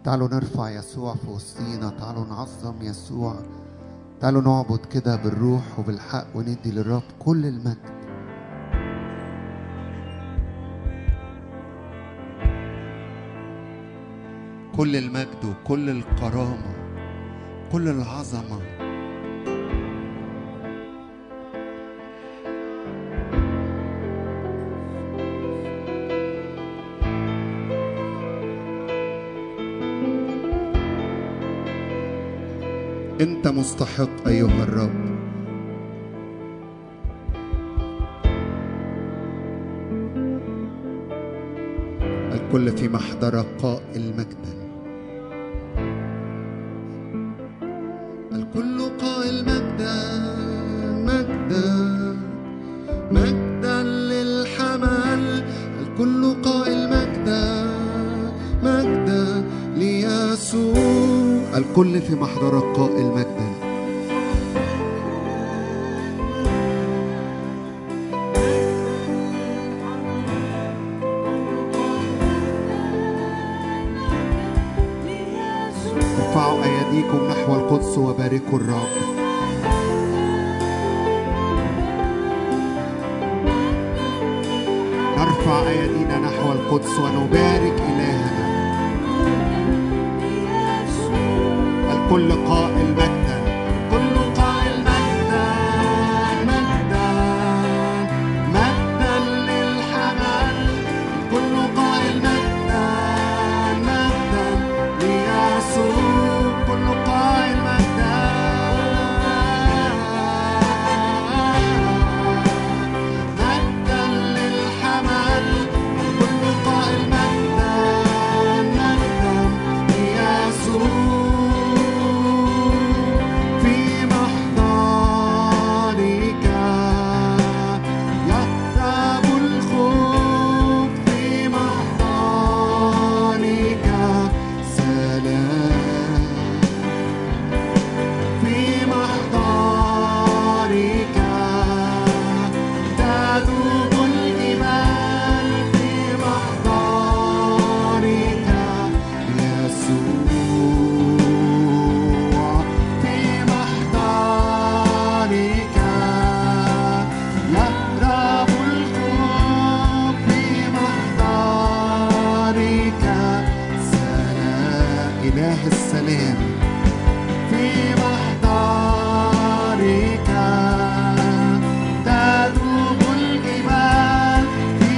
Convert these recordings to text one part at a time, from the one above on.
تعالوا نرفع يسوع في وسطينا تعالوا نعظم يسوع تعالوا نعبد كده بالروح وبالحق وندي للرب كل المجد كل المجد وكل الكرامة كل العظمة أنت مستحق أيها الرب الكل في محضرك قائل مجدا الكل قائل مجدا مجدا مجدا للحمل الكل قائل مجدا مجدا ليسوع الكل في محضرك قائل مجدا ارفعوا ايديكم نحو القدس وباركوا الرب نرفع ايدينا نحو القدس ونبارك الهنا الكل قائل مجدا الكل قائل مجدا مجدا مجدا للحمل الكل قائل مجدا مجدا ليسوع كل قائل مجدا مجدا للحمل الكل قائل مجدا مجدا ليسوع في محضرك يهرب الخوف في محضرك سلام في محضرك تذوب الجبال في محضرك يسوع في محضرك يهرب الخوف في محضرك سلام إله السلام في محضرك تذوب الجبال في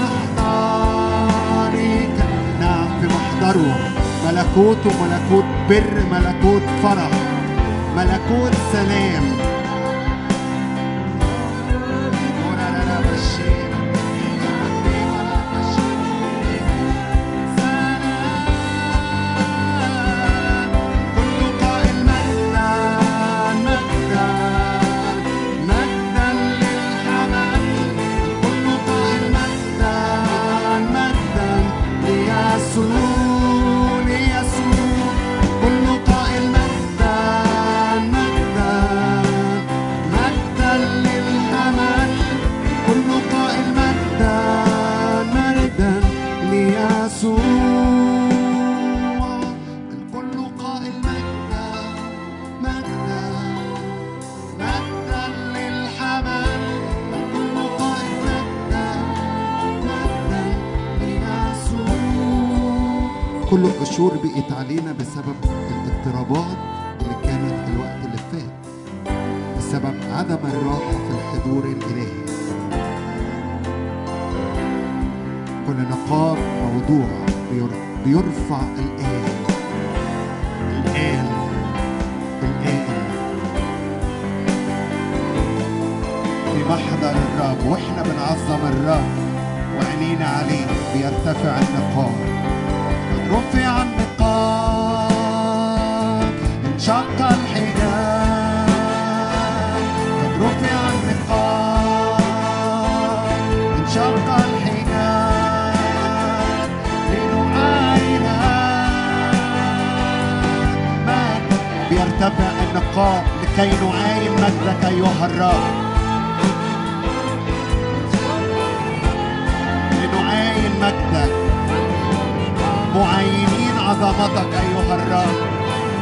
محضرك نعم في محضره ملكوت وملكوت بر ملكوت فرح ملكوت سلام كل قائل مجدا مجدا مجدا للحمل كل قائل مجدا مجدا ليسوع ليسوع كل قائل مجدا مجدا مجدا للحمل كل قائل مجدا مجدا ليسوع الكل قائل مجدا مجدا مجدا للحمل الكل قائل مجدا مجدا ليسوع كل القشور بقت علينا بسبب الاضطرابات اللي كانت في الوقت اللي فات بسبب عدم الراحة في الحضور الإلهي كل نقاب موضوع بير- بيرفع الآن الآن الآن في محضر الرب واحنا بنعظم الرب وعينينا عليه بيرتفع النقاب قد رفع النقاب انشق الحجاب قد رفع النقاب انشق الحجاب لنعاين مجد بيرتفع النقاب لكي نعاين مجدك ايها الرب لنعاين مجدك معينين عظمتك أيها الرب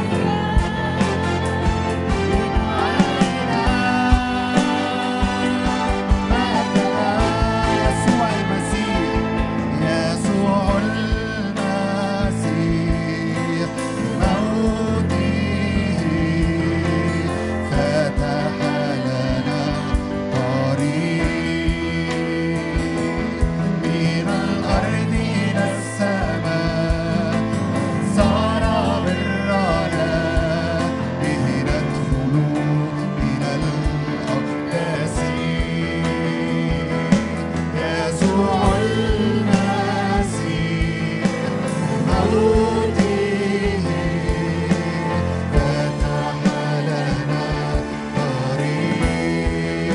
يسوع المسيح يسوع المسيح بموته فتح لنا طريق من الأرض إلى السماء صار برنا به ندخل من الأقداس يسوع المسيح موته فتح لنا طريق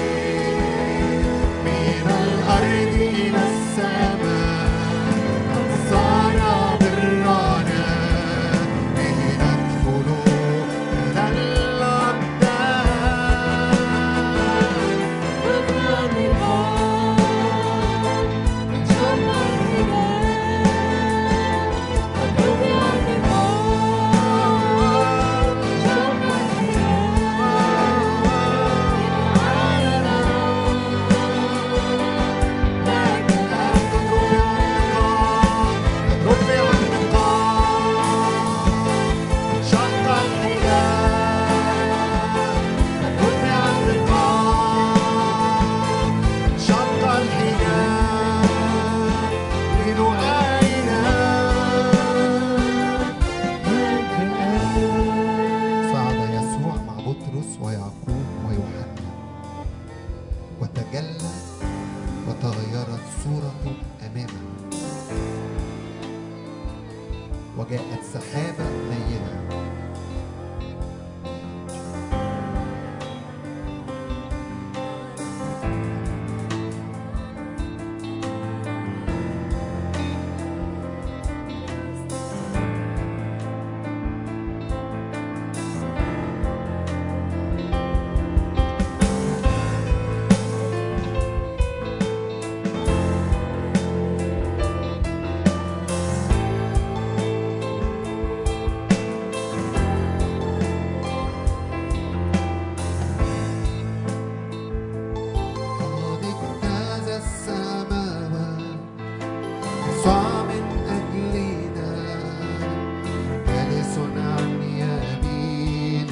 من الأرض إلى السماء صار برنا به ندخل من الأقدام رفع النقاب شق الحجاب رفع النقاب شق الحجاب لنعاينا صعد يسوع مع بطرس ويعقوب ويوحنا وتجلى وتغيرت صورته أمامه وجاءت سحابة نيرة قد اجتاز السماوات يسوع من أجلنا جالس عن يمين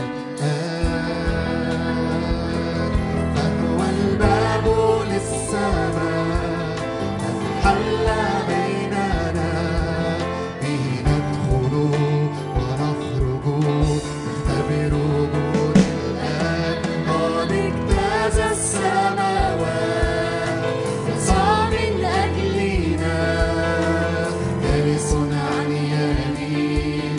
الآب فهو الباب للسماء حل بيننا به ندخل ونخرج نختبر وجود الآب قد اجتاز السماوات يسوع من أجلنا جالس عن يمين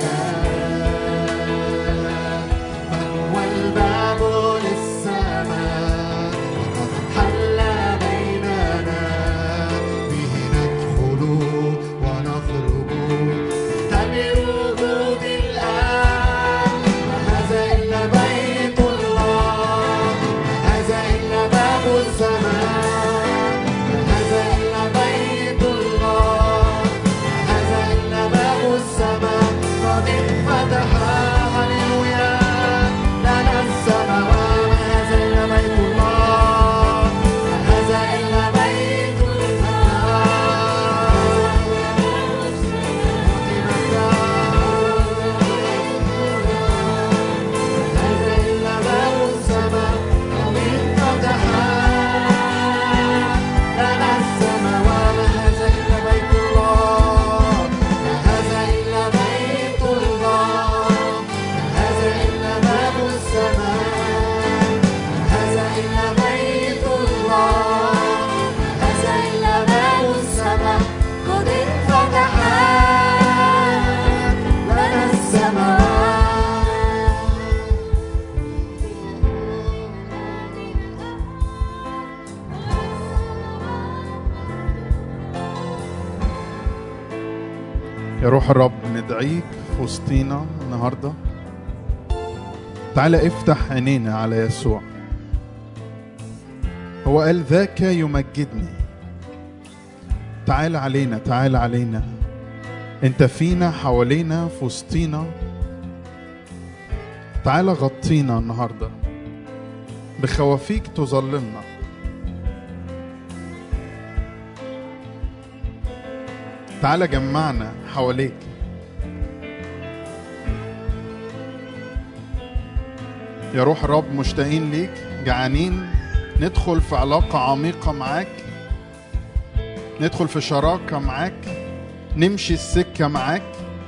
الآب فهو الباب للسماء وقد حل بيننا به ندخل ونخرج نختبر وجود الآب ما هذا إلا بيت الله ما هذا إلا باب السماء ما هذا إلا بيت الله ما هذا إلا باب السماء قد انفتح هللويا لنا السماوات ما هذا إلا بيت الله ما هذا إلا بيت الله هذا إلا باب السماء قد انفتح لنا السماوات ما هذا إلا بيت الله ما هذا إلا بيت الله ما هذا إلا باب السماء ما هذا إلا بيت الله ما هذا إلا باب السماء قد انفتح لنا السماوات يا روح الرب ندعيك في وسطينا النهارده تعالى افتح عينينا على يسوع هو قال ذاك يمجدني تعال علينا تعال علينا انت فينا حوالينا في وسطينا تعالى غطينا النهارده بخوافيك تظللنا تعالى جمعنا حواليك يا روح الرب مشتاقين ليك جعانين ندخل في علاقة عميقة معاك ندخل في شراكة معاك نمشي السكة معاك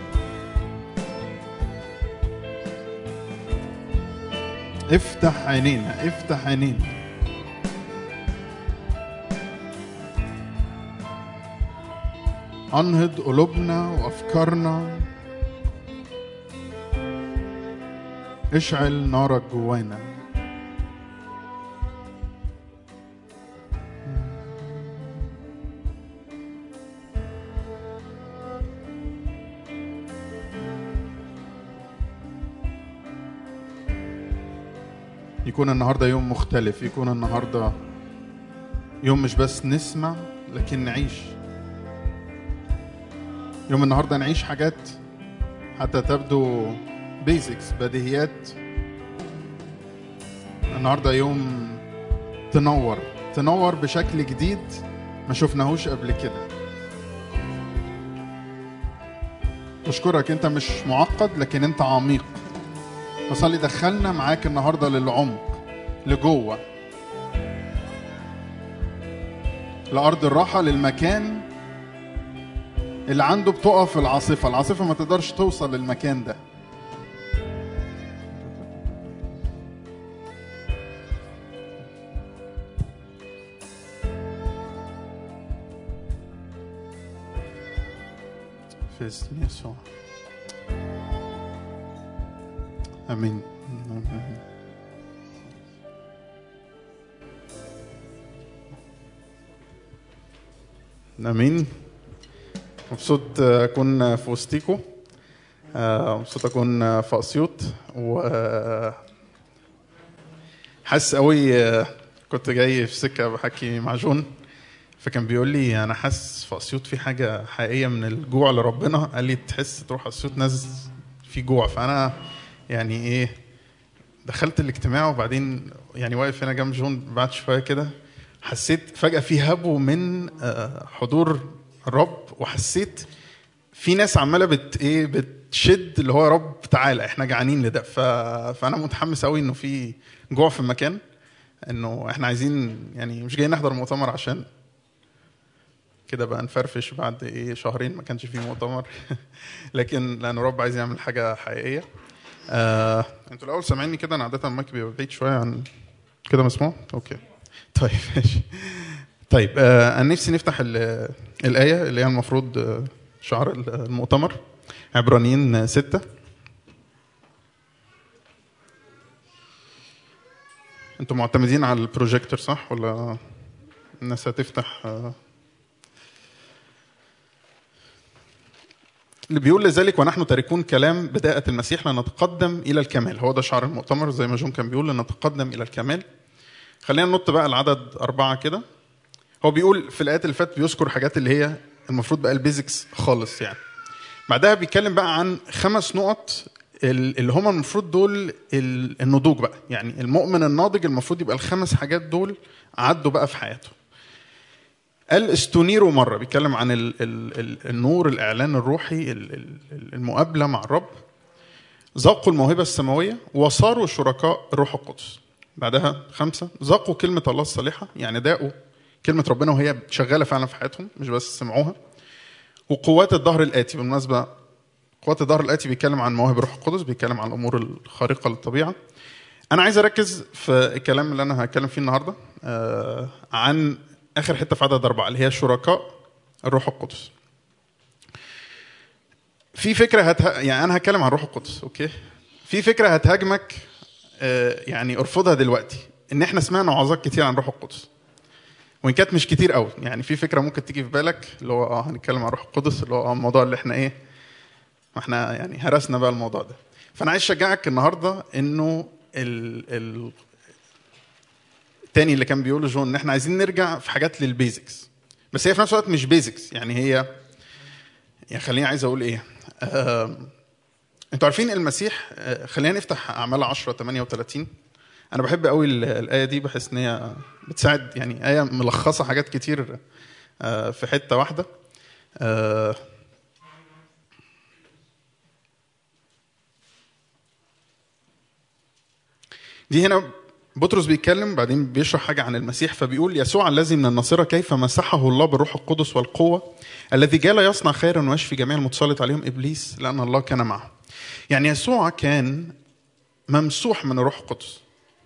افتح عينينا افتح عينينا انهض قلوبنا وافكارنا اشعل نارك جوانا يكون النهارده يوم مختلف يكون النهارده يوم مش بس نسمع لكن نعيش يوم النهارده نعيش حاجات حتى تبدو بيزكس بديهيات النهارده يوم تنور تنور بشكل جديد ما شفناهوش قبل كده بشكرك انت مش معقد لكن انت عميق فصلي دخلنا معاك النهارده للعمق لجوه لارض الراحه للمكان اللي عنده بتقف العاصفه العاصفه ما تقدرش توصل للمكان ده في اسم يسوع امين آمين. امين مبسوط اكون في وسطيكم آه، مبسوط اكون في اسيوط و آه، حاسس قوي آه، كنت جاي في سكه بحكي مع جون فكان بيقول لي انا حاسس في اسيوط في حاجه حقيقيه من الجوع لربنا قال لي تحس تروح اسيوط ناس في جوع فانا يعني ايه دخلت الاجتماع وبعدين يعني واقف هنا جنب جون بعد شويه كده حسيت فجاه في هبو من آه، حضور الرب وحسيت في ناس عماله بت ايه بتشد اللي هو يا رب تعالى احنا جعانين لده ف... فانا متحمس قوي انه في جوع في المكان انه احنا عايزين يعني مش جايين نحضر مؤتمر عشان كده بقى نفرفش بعد ايه شهرين ما كانش فيه مؤتمر لكن لان الرب عايز يعمل حاجه حقيقيه آه، انتوا الاول سامعيني كده انا عاده المايك بيبقى بعيد شويه عن كده مسموع اوكي طيب ماشي طيب آه انا نفسي نفتح ال- الايه اللي هي المفروض آه، شعار المؤتمر عبرانيين ستة انتوا معتمدين على البروجيكتور صح ولا الناس هتفتح آه، اللي بيقول لذلك ونحن تاركون كلام بداءة المسيح لنتقدم إلى الكمال هو ده شعار المؤتمر زي ما جون كان بيقول لنتقدم إلى الكمال خلينا ننط بقى العدد أربعة كده هو بيقول في الآيات اللي فاتت بيذكر حاجات اللي هي المفروض بقى البيزكس خالص يعني بعدها بيتكلم بقى عن خمس نقط ال- اللي هم المفروض دول ال- النضوج بقى يعني المؤمن الناضج المفروض يبقى الخمس حاجات دول عدوا بقى في حياته قال استنيروا مرة بيتكلم عن ال ال ال النور الإعلان الروحي ال- ال- المقابلة مع الرب ذاقوا الموهبة السماوية وصاروا شركاء الروح القدس بعدها خمسة ذاقوا كلمة الله الصالحة يعني داقوا كلمة ربنا وهي شغالة فعلا في حياتهم مش بس سمعوها وقوات الظهر الآتي بالمناسبة قوات الظهر الآتي بيتكلم عن مواهب الروح القدس بيتكلم عن الأمور الخارقة للطبيعة أنا عايز أركز في الكلام اللي أنا هتكلم فيه النهاردة آه عن آخر حتة في عدد أربعة اللي هي شركاء الروح القدس في فكرة هته... يعني أنا هتكلم عن الروح القدس أوكي في فكرة هتهاجمك آه يعني ارفضها دلوقتي إن إحنا سمعنا وعظات كتير عن الروح القدس وان كانت مش كتير قوي يعني في فكره ممكن تيجي في بالك اللي هو اه هنتكلم عن الروح القدس اللي هو اه الموضوع اللي احنا ايه ما احنا يعني هرسنا بقى الموضوع ده فانا عايز اشجعك النهارده انه ال ال التاني اللي كان بيقوله جون ان احنا عايزين نرجع في حاجات للبيزكس بس هي في نفس الوقت مش بيزكس يعني هي يعني خليني عايز اقول ايه آم، انتوا عارفين المسيح آه، خلينا نفتح اعمال 10 38 انا بحب قوي ال- الايه دي بحس ان هي بتساعد يعني ايه ملخصه حاجات كتير آه، في حته واحده آه، دي هنا بطرس بيتكلم بعدين بيشرح حاجة عن المسيح فبيقول يسوع الذي من الناصرة كيف مسحه الله بالروح القدس والقوة الذي جال يصنع خيرا ويشفي جميع المتسلط عليهم إبليس لأن الله كان معه يعني يسوع كان ممسوح من الروح القدس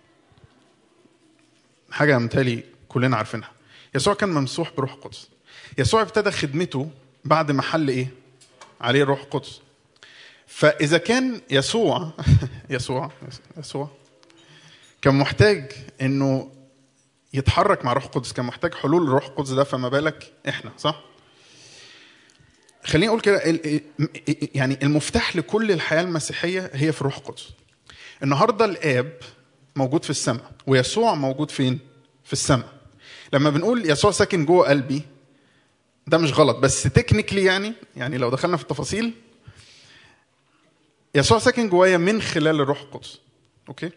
حاجة متهيألي كلنا عارفينها يسوع كان ممسوح بروح القدس يسوع ابتدى خدمته بعد ما حل ايه عليه الروح القدس فإذا كان يسوع يسوع يسوع كان محتاج انه يتحرك مع روح القدس كان محتاج حلول الروح القدس ده فما بالك احنا صح خليني اقول كده ال- يعني المفتاح لكل الحياه المسيحيه هي في الروح القدس النهارده الاب موجود في السماء ويسوع موجود فين في السماء لما بنقول يسوع ساكن جوه قلبي ده مش غلط بس تكنيكلي يعني يعني لو دخلنا في التفاصيل يسوع ساكن جوايا من خلال الروح القدس اوكي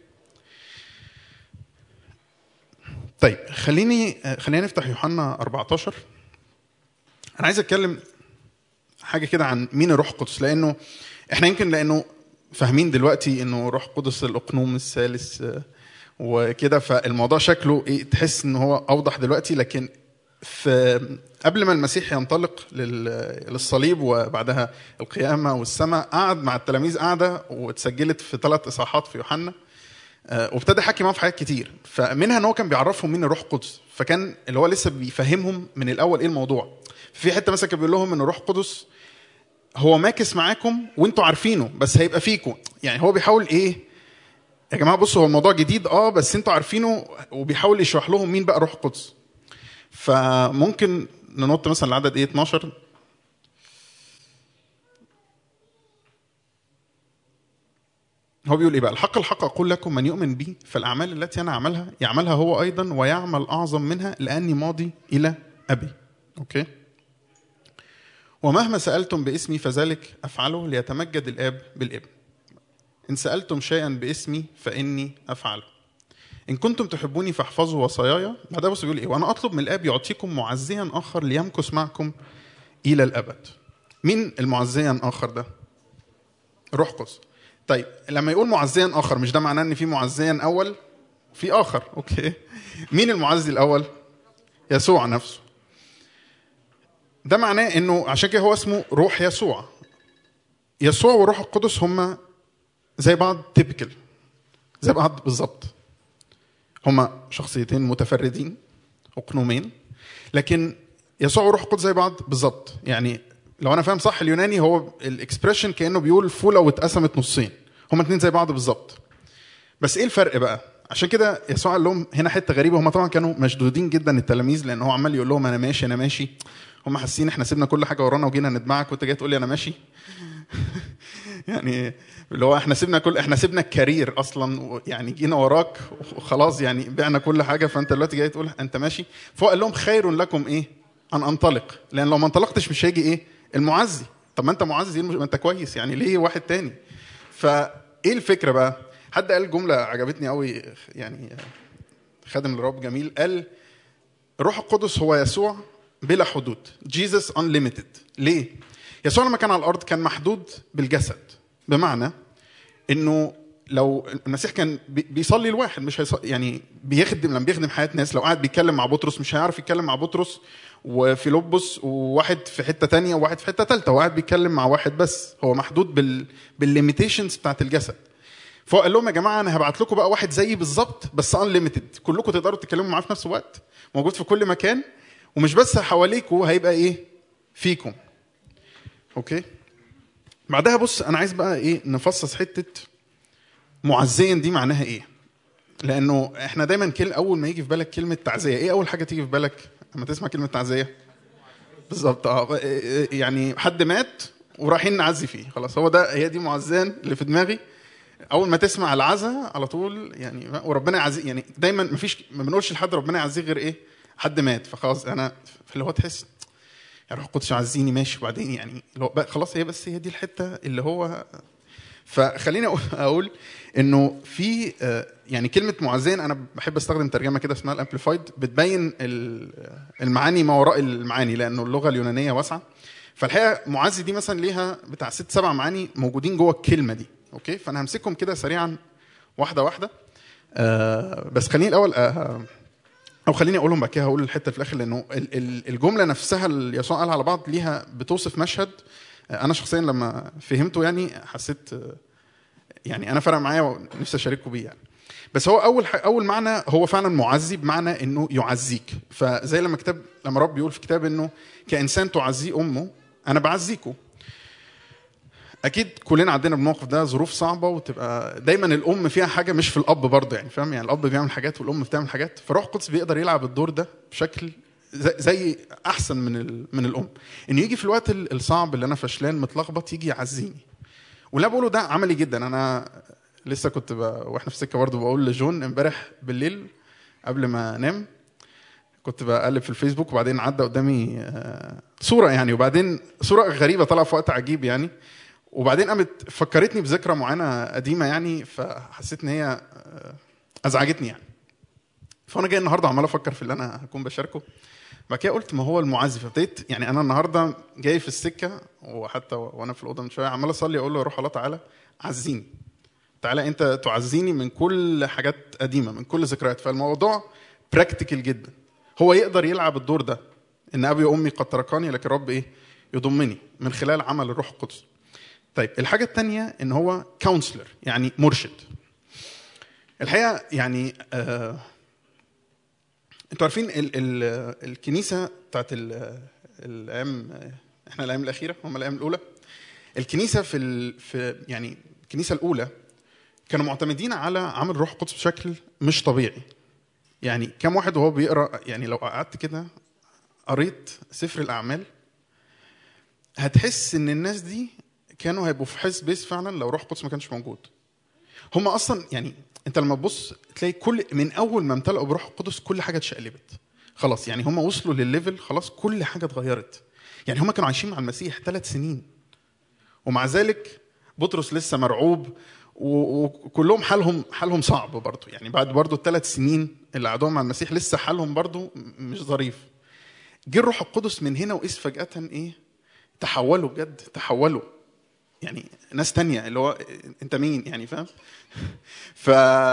طيب خليني خلينا نفتح يوحنا 14 انا عايز اتكلم حاجه كده عن مين الروح القدس لانه احنا يمكن لانه فاهمين دلوقتي انه روح قدس الاقنوم الثالث آه، وكده فالموضوع شكله ايه تحس ان هو اوضح دلوقتي لكن في قبل ما المسيح ينطلق لل- للصليب وبعدها القيامه والسماء قعد مع التلاميذ قعده واتسجلت في ثلاث اصحاحات في يوحنا آه، وابتدى يحكي معاهم في حاجات كتير فمنها ان هو كان بيعرفهم مين الروح القدس فكان اللي هو لسه بيفهمهم من الاول ايه الموضوع في حته مثلا كان بيقول لهم ان الروح القدس هو ماكس معاكم وانتوا عارفينه بس هيبقى فيكم يعني هو بيحاول ايه يا جماعه بصوا هو الموضوع جديد اه بس انتوا عارفينه وبيحاول يشرح لهم مين بقى روح القدس فممكن ننط مثلا العدد ايه 12 هو بيقول ايه بقى الحق الحق اقول لكم من يؤمن بي فالاعمال التي انا اعملها يعملها هو ايضا ويعمل اعظم منها لاني ماضي الى ابي اوكي ومهما سالتم باسمي فذلك افعله ليتمجد الاب بالابن ان سالتم شيئا باسمي فاني افعله ان كنتم تحبوني فاحفظوا وصاياي بعدها بص بيقول ايه وانا اطلب من الاب يعطيكم معزيا اخر ليمكث معكم الى الابد مين المعزيا اخر ده روح قدس طيب لما يقول معزيا اخر مش ده معناه ان في معزيا اول في اخر اوكي مين المعزي الاول يسوع نفسه ده معناه انه عشان كده هو اسمه روح يسوع يسوع وروح القدس هما زي بعض تيبيكال زي بعض بالظبط هما شخصيتين متفردين اقنومين لكن يسوع وروح القدس زي بعض بالظبط يعني لو انا فاهم صح اليوناني هو الاكسبريشن كانه بيقول فوله واتقسمت نصين هما اتنين زي بعض بالظبط بس ايه الفرق بقى عشان كده يسوع قال لهم هنا حته غريبه هم طبعا كانوا مشدودين جدا التلاميذ لان هو عمال يقول لهم انا ماشي انا ماشي هم حاسين احنا سيبنا كل حاجه ورانا وجينا نتبعك وانت جاي تقول لي انا ماشي يعني اللي هو احنا سيبنا كل احنا سيبنا الكارير اصلا يعني جينا وراك وخلاص يعني بعنا كل حاجه فانت دلوقتي جاي تقول انت ماشي فهو قال لهم خير لكم ايه ان انطلق لان لو ما انطلقتش مش هيجي ايه المعزي طب ما انت معزي إيه المش- ما انت كويس يعني ليه واحد تاني فايه الفكره بقى حد قال جمله عجبتني قوي يعني خادم الرب جميل قال الروح القدس هو يسوع بلا حدود جيسس انليميتد ليه يسوع لما كان على الارض كان محدود بالجسد بمعنى انه لو المسيح كان بي- بيصلي الواحد مش هيصلي يعني بيخدم لما بيخدم حياه ناس لو قاعد بيتكلم مع بطرس مش هيعرف يتكلم مع بطرس وفيلبس وواحد في حته تانية وواحد في حته ثالثه وقاعد بيتكلم مع واحد بس هو محدود بال بالليميتيشنز بتاعت الجسد فهو قال لهم يا جماعه انا هبعت لكم بقى واحد زيي بالظبط بس انليميتد كلكم تقدروا تتكلموا معاه في نفس الوقت موجود في كل مكان ومش بس حواليكوا هيبقى ايه فيكم اوكي بعدها بص انا عايز بقى ايه نفصص حته معزيا دي معناها ايه لانه احنا دايما كل اول ما يجي في بالك كلمه تعزيه ايه اول حاجه تيجي في بالك لما تسمع كلمه تعزيه بالظبط اه يعني حد مات ورايحين نعزي فيه خلاص هو ده هي دي معزيا اللي في دماغي اول ما تسمع العزا على طول يعني وربنا يعزي يعني دايما ما فيش ما بنقولش لحد ربنا يعزيه غير ايه حد مات فخلاص انا اللي هو تحس الروح القدس يعزيني ماشي وبعدين يعني لو بقى خلاص هي بس هي دي الحته اللي هو فخليني أقول- اقول انه في آه، يعني كلمه معزين انا بحب استخدم ترجمه كده اسمها الامبليفايد بتبين ال- المعاني ما وراء المعاني لانه اللغه اليونانيه واسعه فالحقيقه معزي دي مثلا ليها بتاع ست سبع معاني موجودين جوه الكلمه دي اوكي فانا همسكهم كده سريعا واحده واحده آه بس خليني الاول آه او خليني اقولهم بعد كده هقول الحته في الاخر لانه ال- ال- الجمله نفسها اللي يسوع قالها على بعض ليها بتوصف مشهد آه، انا شخصيا لما فهمته يعني حسيت آه، يعني انا فرق معايا ونفسي اشارككم بيه يعني بس هو اول ح... اول معنى هو فعلا معزي بمعنى انه يعزيك فزي لما كتاب لما رب بيقول في كتاب انه كانسان تعزيه امه انا بعزيكوا اكيد كلنا عندنا الموقف ده ظروف صعبه وتبقى دايما الام فيها حاجه مش في الاب برضه يعني فاهم يعني الاب بيعمل حاجات والام بتعمل حاجات فروح القدس بيقدر يلعب الدور ده بشكل زي, زي احسن من ال... من الام انه يجي في الوقت ال- الصعب اللي انا فشلان متلخبط يجي يعزيني واللي أنا بقوله ده عملي جدا انا لسه كنت ب... واحنا في السكه برضه بقول لجون امبارح بالليل قبل ما انام كنت بقلب في الفيسبوك وبعدين عدى قدامي آه، صوره يعني وبعدين صوره غريبه طالعه في وقت عجيب يعني وبعدين قامت فكرتني بذكرى معينه قديمه يعني فحسيت ان هي آه، ازعجتني يعني فانا جاي النهارده عمال افكر في اللي انا هكون بشاركه بعد كده قلت ما هو المعزي فابتديت يعني انا النهارده جاي في السكه وحتى وانا في الاوضه من شويه عمال اصلي اقول له يا روح الله تعالى عزيني تعالى انت تعزيني من كل حاجات قديمه من كل ذكريات فالموضوع براكتيكال جدا هو يقدر يلعب الدور ده ان ابي وامي قد تركاني لكن رب ايه يضمني من خلال عمل الروح القدس طيب الحاجه الثانيه ان هو كونسلر يعني مرشد الحقيقه يعني آه انتوا عارفين ال ال الكنيسه بتاعت ال- الايام احنا الايام الاخيره هم الايام الاولى الكنيسه في ال في يعني الكنيسه الاولى كانوا معتمدين على عمل روح القدس بشكل مش طبيعي يعني كم واحد وهو بيقرا يعني لو قعدت كده قريت سفر الاعمال هتحس ان الناس دي كانوا هيبقوا في حزب بيس فعلا لو روح القدس ما كانش موجود هم اصلا يعني انت لما تبص تلاقي كل من اول ما امتلأوا بروح القدس كل حاجه اتشقلبت خلاص يعني هم وصلوا للليفل خلاص كل حاجه اتغيرت يعني هم كانوا عايشين مع المسيح ثلاث سنين ومع ذلك بطرس لسه مرعوب و- وكلهم حالهم حالهم صعب برضه يعني بعد برضه الثلاث سنين اللي قعدوهم مع المسيح لسه حالهم برضه مش ظريف جه الروح القدس من هنا وقيس فجأة ايه تحولوا بجد تحولوا يعني ناس تانية اللي هو انت مين يعني فاهم ف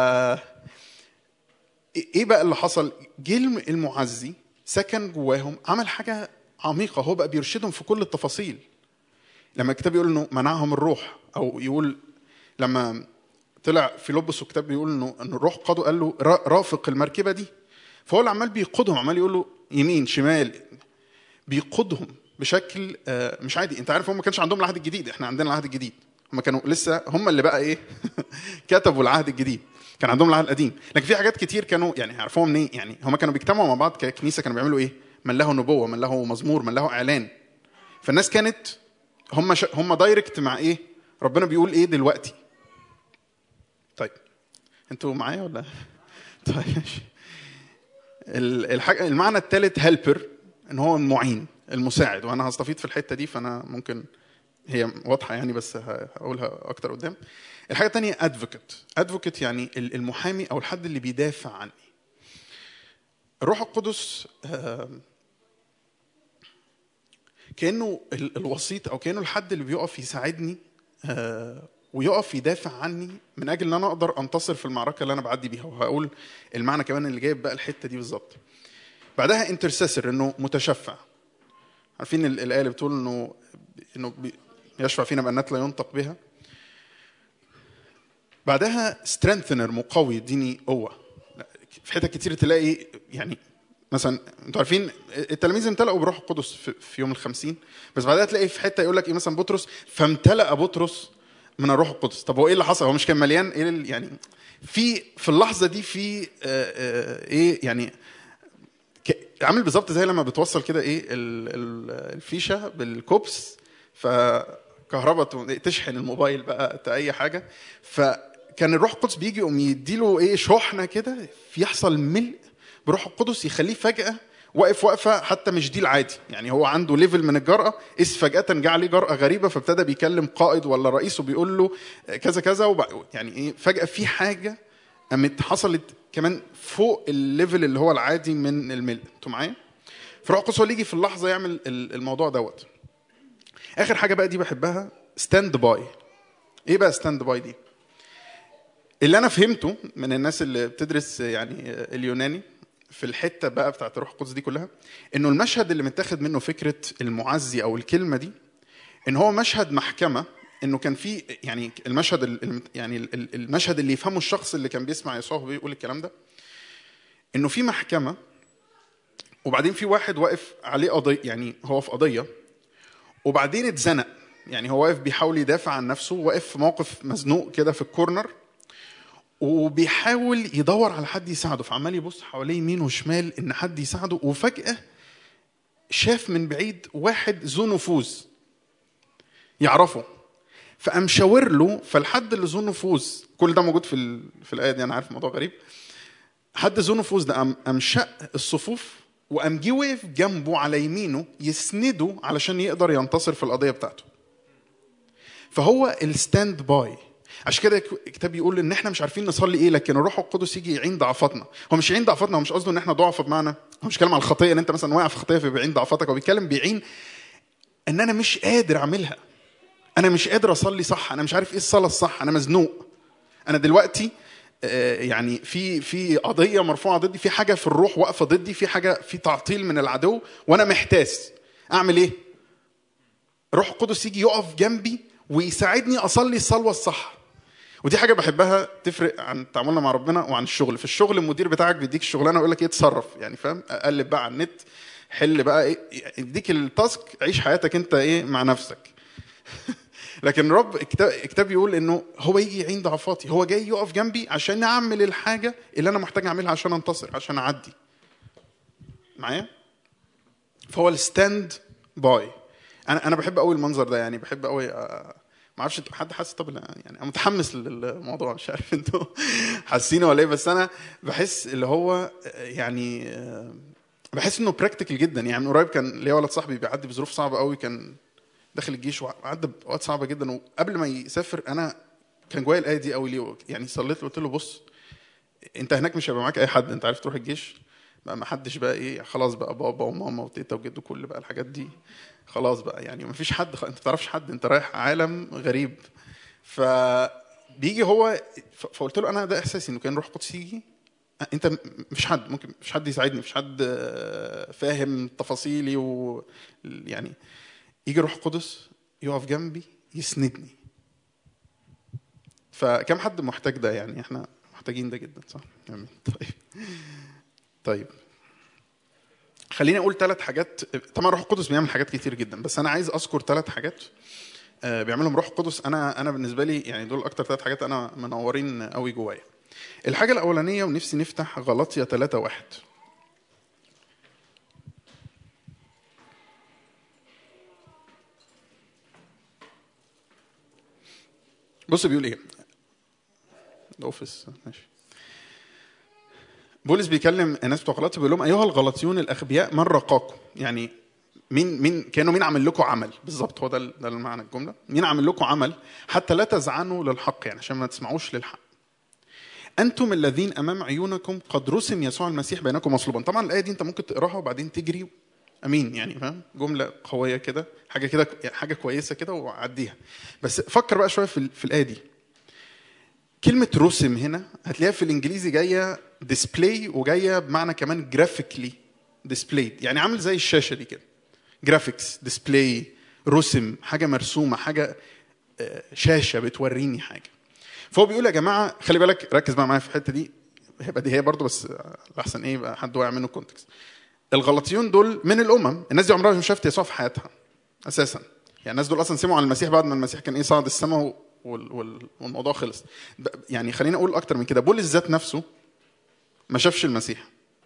ايه بقى اللي حصل جه المعزي سكن جواهم عمل حاجة عميقة هو بقى بيرشدهم في كل التفاصيل لما الكتاب يقول انه منعهم الروح او يقول لما طلع في لبس الكتاب بيقول انه ان الروح قاده قال له را- رافق المركبه دي فهو اللي عمال بيقودهم عمال يقول له يمين شمال بيقودهم بشكل آه، مش عادي انت عارف هم ما كانش عندهم العهد الجديد احنا عندنا العهد الجديد هم كانوا لسه هم اللي بقى ايه كتبوا العهد الجديد كان عندهم العهد القديم لكن في حاجات كتير كانوا يعني عرفوها منين يعني هم كانوا بيجتمعوا مع بعض ككنيسه كانوا بيعملوا ايه من له نبوه من له مزمور من له اعلان فالناس كانت هم ش... هم دايركت مع ايه ربنا بيقول ايه دلوقتي طيب انتوا معايا ولا طيب ماشي. ال- الحاجه المعنى الثالث هيلبر ان هو المعين المساعد وانا هستفيد في الحته دي فانا ممكن هي واضحه يعني بس ه- هقولها اكتر قدام الحاجه الثانيه ادفوكيت ادفوكيت يعني ال- المحامي او الحد اللي بيدافع عني الروح القدس آم، كانه ال- الوسيط او كانه الحد اللي بيقف يساعدني آه، ويقف يدافع عني من اجل ان انا اقدر انتصر في المعركه اللي انا بعدي بيها وهقول المعنى كمان اللي جايب بقى الحته دي بالظبط بعدها انترسيسر انه متشفع عارفين ال- الايه اللي بتقول انه انه بي- يشفع فينا بانات لا ينطق بها بعدها سترينثنر مقوي يديني قوه لا، في حتت كتير تلاقي يعني مثلا انتوا عارفين التلاميذ امتلأوا بروح القدس في, في يوم الخمسين بس بعدها تلاقي في حته يقول لك ايه مثلا بطرس فامتلأ بطرس من الروح القدس طب هو ايه اللي حصل هو مش كان مليان ايه ال- يعني في في اللحظه دي في آه، آه، ايه يعني ك- عامل بالظبط زي لما بتوصل كده ايه ال- ال- الفيشه بالكوبس فكهرباء ت- تشحن الموبايل بقى ت- اي حاجه فكان الروح القدس بيجي يقوم يديله ايه شحنه كده يحصل ملء بروح القدس يخليه فجاه واقف وقفه حتى مش دي العادي يعني هو عنده ليفل من الجرأه اذ فجاه جه عليه جرأه غريبه فابتدى بيكلم قائد ولا رئيس وبيقول له كذا كذا وبع- يعني ايه فجاه في حاجه قامت حصلت كمان فوق الليفل اللي هو العادي من الملء انتوا معايا؟ فروح القدس هو اللي يجي في اللحظه يعمل ال- الموضوع دوت اخر حاجه بقى دي بحبها ستاند باي ايه بقى ستاند باي دي اللي انا فهمته من الناس اللي بتدرس يعني اليوناني في الحته بقى بتاعت روح القدس دي كلها انه المشهد اللي متاخد منه فكره المعزي او الكلمه دي ان هو مشهد محكمه انه كان في يعني المشهد ال- يعني ال- المشهد اللي يفهمه الشخص اللي كان بيسمع يسوع وهو بيقول الكلام ده انه في محكمه وبعدين في واحد واقف عليه قضيه يعني هو في قضيه وبعدين اتزنق يعني هو واقف بيحاول يدافع عن نفسه واقف في موقف مزنوق كده في الكورنر وبيحاول يدور على حد يساعده فعمال يبص حواليه يمين وشمال ان حد يساعده وفجاه شاف من بعيد واحد ذو نفوذ يعرفه فقام شاور له فالحد اللي ذو نفوذ كل ده موجود في ال... في الايه دي انا عارف الموضوع غريب حد ذو نفوذ ده قام قام شق الصفوف وقام جه وقف جنبه على يمينه يسنده علشان يقدر ينتصر في القضيه بتاعته فهو الستاند باي عشان كده الكتاب يقول ان احنا مش عارفين نصلي ايه لكن الروح القدس يجي يعين ضعفاتنا هو مش يعين ضعفاتنا هو مش قصده ان احنا ضعف بمعنى هو مش كلام على الخطيه ان انت مثلا واقع في خطيه فبيعين ضعفاتك هو بيتكلم بيعين ان انا مش قادر اعملها انا مش قادر اصلي صح انا مش عارف ايه الصلاه الصح انا مزنوق انا دلوقتي آه، يعني في في قضيه مرفوعه ضدي في حاجه في الروح واقفه ضدي في حاجه في تعطيل من العدو وانا محتاس اعمل ايه روح القدس يجي يقف جنبي ويساعدني اصلي الصلوه الصح ودي حاجه بحبها تفرق عن تعاملنا مع ربنا وعن الشغل في الشغل المدير بتاعك بيديك الشغلانه ويقول لك ايه اتصرف يعني فاهم قلب بقى على النت حل بقى ايه يديك التاسك عيش حياتك انت ايه مع نفسك لكن رب الكتاب الكتاب يقول انه هو يجي يعين ضعفاتي هو جاي يقف جنبي عشان اعمل الحاجه اللي انا محتاج اعملها عشان انتصر عشان اعدي معايا فهو الستاند باي انا انا بحب قوي المنظر ده يعني بحب قوي ما اعرفش انتوا- حد حاسس طب لا، يعني انا متحمس للموضوع مش عارف انتوا حاسين ولا ايه بس انا بحس اللي هو يعني آه، بحس انه براكتيكال جدا يعني من قريب كان ليا ولد صاحبي بيعدي بظروف صعبه قوي كان داخل الجيش وعدى باوقات صعبه جدا وقبل ما يسافر انا كان جوايا الايه دي قوي ليه يعني صليت له قلت له بص انت هناك مش هيبقى معاك اي حد انت عارف تروح الجيش بقى ما حدش بقى ايه خلاص بقى بابا وماما وتيتا وجد وكل بقى الحاجات دي خلاص بقى يعني ما فيش حد خ... انت ما تعرفش حد انت رايح عالم غريب فبيجي هو ف... فقلت له انا ده احساسي انه كان روح قدس يجي انت م- مش حد ممكن مش حد يساعدني مش حد آه، فاهم تفاصيلي و يعني يجي روح قدس يقف جنبي يسندني فكم حد محتاج ده يعني احنا محتاجين ده جدا صح امين طيب طيب خليني اقول ثلاث حاجات طبعا روح القدس بيعمل حاجات كتير جدا بس انا عايز اذكر ثلاث حاجات آه، بيعملهم روح القدس انا انا بالنسبه لي يعني دول اكتر ثلاث حاجات انا منورين قوي جوايا الحاجه الاولانيه ونفسي نفتح غلطية 3 واحد بص بيقول ايه الاوفيس ماشي بولس بيكلم الناس بتوع غلطي بيقول لهم ايها الغلطيون الاغبياء من رقاكم يعني مين مين كانوا مين عمل لكم عمل بالظبط هو ده ال- ده المعنى الجمله مين عمل لكم عمل حتى لا تزعنوا للحق يعني عشان ما تسمعوش للحق انتم الذين امام عيونكم قد رسم يسوع المسيح بينكم مصلوبا طبعا الايه دي انت ممكن تقراها وبعدين تجري امين يعني فاهم جمله قويه كده حاجه كده حاجه كويسه كده وعديها بس فكر بقى شويه في, ال- في الايه دي كلمة رسم هنا هتلاقيها في الانجليزي جاية ديسبلاي وجاية بمعنى كمان جرافيكلي ديسبلايد يعني عامل زي الشاشة دي كده جرافيكس ديسبلاي رسم حاجة مرسومة حاجة آه، شاشة بتوريني حاجة فهو بيقول يا جماعة خلي بالك ركز بقى معايا في الحتة دي هيبقى دي هي برضه بس آه، احسن ايه يبقى حد واقع منه الكونتكست الغلطيون دول من الامم الناس دي عمرها ما شافت يسوع في حياتها اساسا يعني الناس دول اصلا سمعوا عن المسيح بعد ما المسيح كان ايه صعد السماء وال- وال- والموضوع خلص ب- يعني خليني اقول اكتر من كده بولس ذات نفسه ما شافش المسيح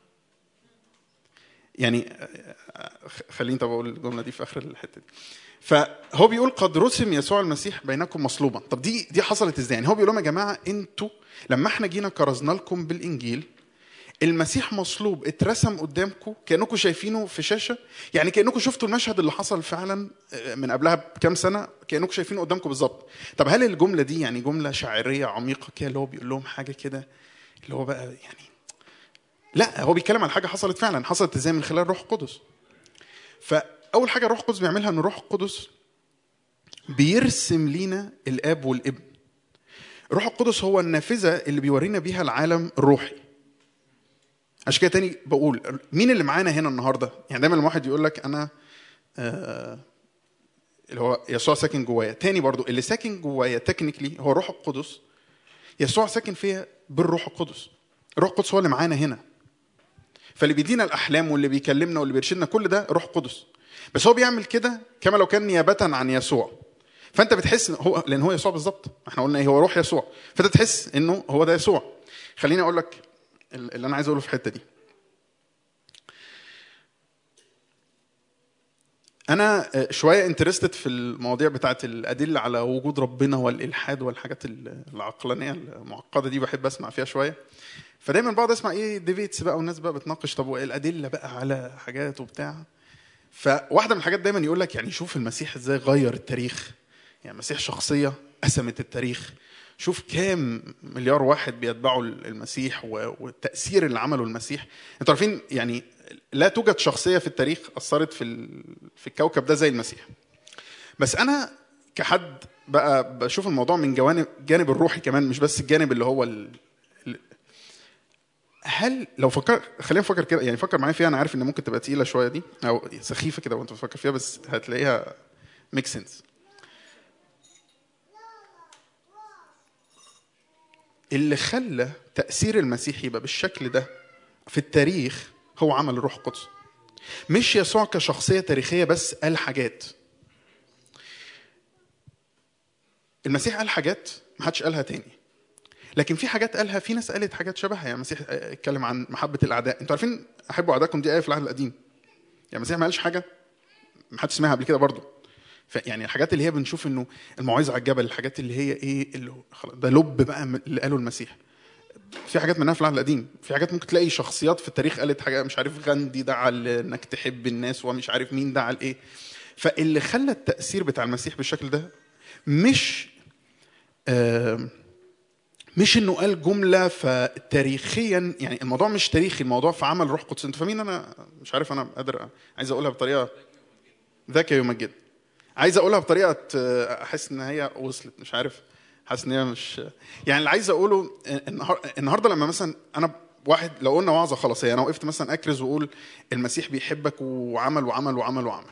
يعني آه، خ- خليني طب اقول الجمله دي في اخر الحته دي فهو بيقول قد رسم يسوع المسيح بينكم مصلوبا طب دي دي حصلت ازاي يعني هو بيقول لهم يا جماعه انتوا لما احنا جينا كرزنا لكم بالانجيل المسيح مصلوب اترسم قدامكم كانكم شايفينه في شاشه يعني كانكم شفتوا المشهد اللي حصل فعلا آه، من قبلها بكام سنه كانكم شايفينه قدامكم بالظبط طب هل الجمله دي يعني جمله شاعريه عميقه كده اللي هو بيقول لهم حاجه كده اللي هو بقى يعني لا هو بيتكلم عن حاجه حصلت فعلا حصلت ازاي من خلال الروح القدس فاول حاجه الروح القدس بيعملها ان الروح القدس بيرسم لينا الاب والابن الروح القدس هو النافذه اللي بيورينا بيها العالم الروحي عشان كده تاني بقول مين اللي معانا هنا النهارده يعني دايما لما واحد يقول لك انا آه اللي هو يسوع ساكن جوايا تاني برضو اللي ساكن جوايا تكنيكلي هو الروح القدس يسوع ساكن فيا بالروح القدس الروح القدس هو اللي معانا هنا فاللي بيدينا الاحلام واللي بيكلمنا واللي بيرشدنا كل ده روح قدس بس هو بيعمل كده كما لو كان نيابه عن يسوع فانت بتحس إن هو لان هو يسوع بالظبط احنا قلنا ايه هو روح يسوع فانت تحس انه هو ده يسوع خليني اقول لك اللي انا عايز اقوله في الحته دي انا آه، شويه انترستد في المواضيع بتاعت الادله على وجود ربنا والالحاد والحاجات العقلانيه المعقده دي بحب اسمع فيها شويه فدايما بقعد اسمع ايه ديبيتس بقى والناس بقى بتناقش طب وايه الادله بقى على حاجات وبتاع فواحده من الحاجات دايما يقول لك يعني شوف المسيح ازاي غير التاريخ يعني المسيح شخصيه قسمت التاريخ شوف كام مليار واحد بيتبعوا المسيح و- والتاثير اللي عمله المسيح انتوا عارفين يعني لا توجد شخصيه في التاريخ اثرت في ال- في الكوكب ده زي المسيح بس انا كحد بقى بشوف الموضوع من جوانب جانب الروحي كمان مش بس الجانب اللي هو ال... ال- هل لو فكر خلينا نفكر كده يعني فكر معايا فيها انا عارف ان ممكن تبقى تقيله شويه دي او سخيفه كده وانت بتفكر فيها بس هتلاقيها ميك سنس اللي خلى تاثير المسيح يبقى بالشكل ده في التاريخ هو عمل الروح القدس مش يسوع كشخصيه تاريخيه بس قال حاجات المسيح قال حاجات ما حدش قالها تاني لكن في حاجات قالها في ناس قالت حاجات شبهها يعني المسيح اتكلم عن محبه الاعداء انتوا عارفين احبوا اعدائكم دي ايه في العهد القديم يعني المسيح ما قالش حاجه ما حدش سمعها قبل كده برضه فيعني الحاجات اللي هي بنشوف انه الموعظه على الجبل الحاجات اللي هي ايه اللي هو- خلاص ده لب بقى من اللي قاله المسيح في حاجات منها في العهد القديم في حاجات ممكن تلاقي شخصيات في التاريخ قالت حاجه مش عارف غاندي دعا ل- انك تحب الناس ومش عارف مين دعا لايه فاللي خلى التاثير بتاع المسيح بالشكل ده مش آه مش انه قال جمله فتاريخيا يعني الموضوع مش تاريخي الموضوع في عمل روح قدس انتوا فاهمين انا مش عارف انا قادر عايز اقولها بطريقه ذاك يمجد عايز اقولها بطريقه ت- احس ان هي وصلت مش عارف حاسس ان هي مش يعني اللي عايز اقوله النهار- النهارده لما مثلا انا واحد لو قلنا وعظه خلاص انا وقفت مثلا اكرز واقول المسيح بيحبك وعمل وعمل وعمل وعمل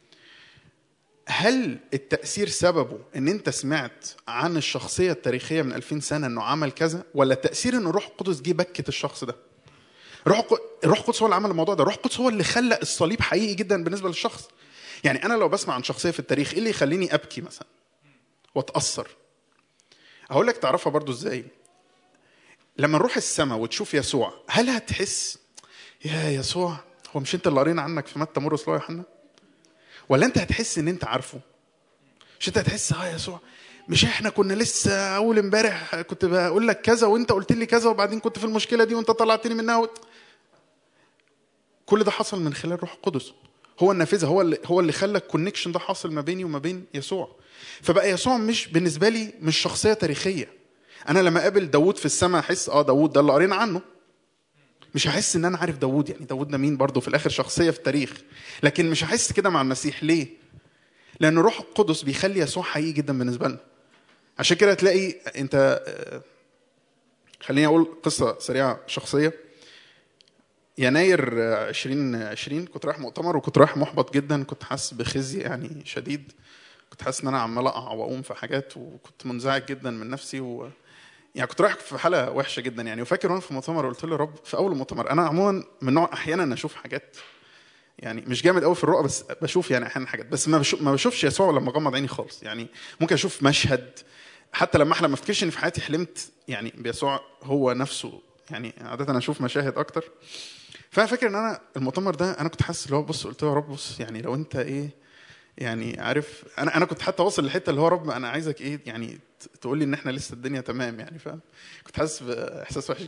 هل التأثير سببه ان انت سمعت عن الشخصية التاريخية من 2000 سنة انه عمل كذا ولا التأثير ان الروح القدس جه بكت الشخص ده روح الق- الروح القدس هو اللي عمل الموضوع ده الروح القدس هو اللي خلى الصليب حقيقي جدا بالنسبة للشخص يعني انا لو بسمع عن شخصية في التاريخ ايه اللي يخليني ابكي مثلا واتأثر هقول لك تعرفها برضو ازاي لما نروح السماء وتشوف يسوع هل هتحس يا يسوع هو مش انت اللي قرينا عنك في متى مرقس لوقا يوحنا ولا انت هتحس ان انت عارفه مش انت هتحس اه يا يسوع مش احنا كنا لسه اول امبارح كنت بقول لك كذا وانت قلت لي كذا وبعدين كنت في المشكله دي وانت طلعتني منها و... كل ده حصل من خلال الروح القدس هو النافذه هو اللي هو اللي خلى الكونكشن ده حاصل ما بيني وما بين يسوع فبقى يسوع مش بالنسبه لي مش شخصيه تاريخيه انا لما اقابل داوود في السماء احس اه داوود ده اللي قرينا عنه مش هحس ان انا عارف داوود يعني داوود ده مين برضه في الاخر شخصيه في التاريخ لكن مش هحس كده مع المسيح ليه لان الروح القدس بيخلي يسوع حقيقي جدا بالنسبه لنا عشان كده تلاقي انت آه، خليني اقول قصه سريعه شخصيه يناير آه، 2020 كنت رايح مؤتمر وكنت رايح محبط جدا كنت حاسس بخزي يعني شديد كنت حاسس ان انا عمال اقع واقوم في حاجات وكنت منزعج جدا من نفسي و يعني كنت رايح في حاله وحشه جدا يعني وفاكر وانا في المؤتمر قلت له يا رب في اول المؤتمر انا عموما من نوع احيانا اشوف حاجات يعني مش جامد قوي في الرؤى بس بشوف يعني احيانا حاجات بس ما بشوف ما بشوفش يسوع لما اغمض عيني خالص يعني ممكن اشوف مشهد حتى لما احلم ما افتكرش ان في حياتي حلمت يعني بيسوع هو نفسه يعني عاده انا اشوف مشاهد اكتر فانا فاكر ان انا المؤتمر ده انا كنت حاسس اللي هو بص قلت له يا رب بص يعني لو انت ايه يعني عارف انا انا كنت حتى واصل للحته اللي هو رب انا عايزك ايه يعني ت- تقول لي ان احنا لسه الدنيا تمام يعني فاهم كنت حاسس باحساس وحش جدا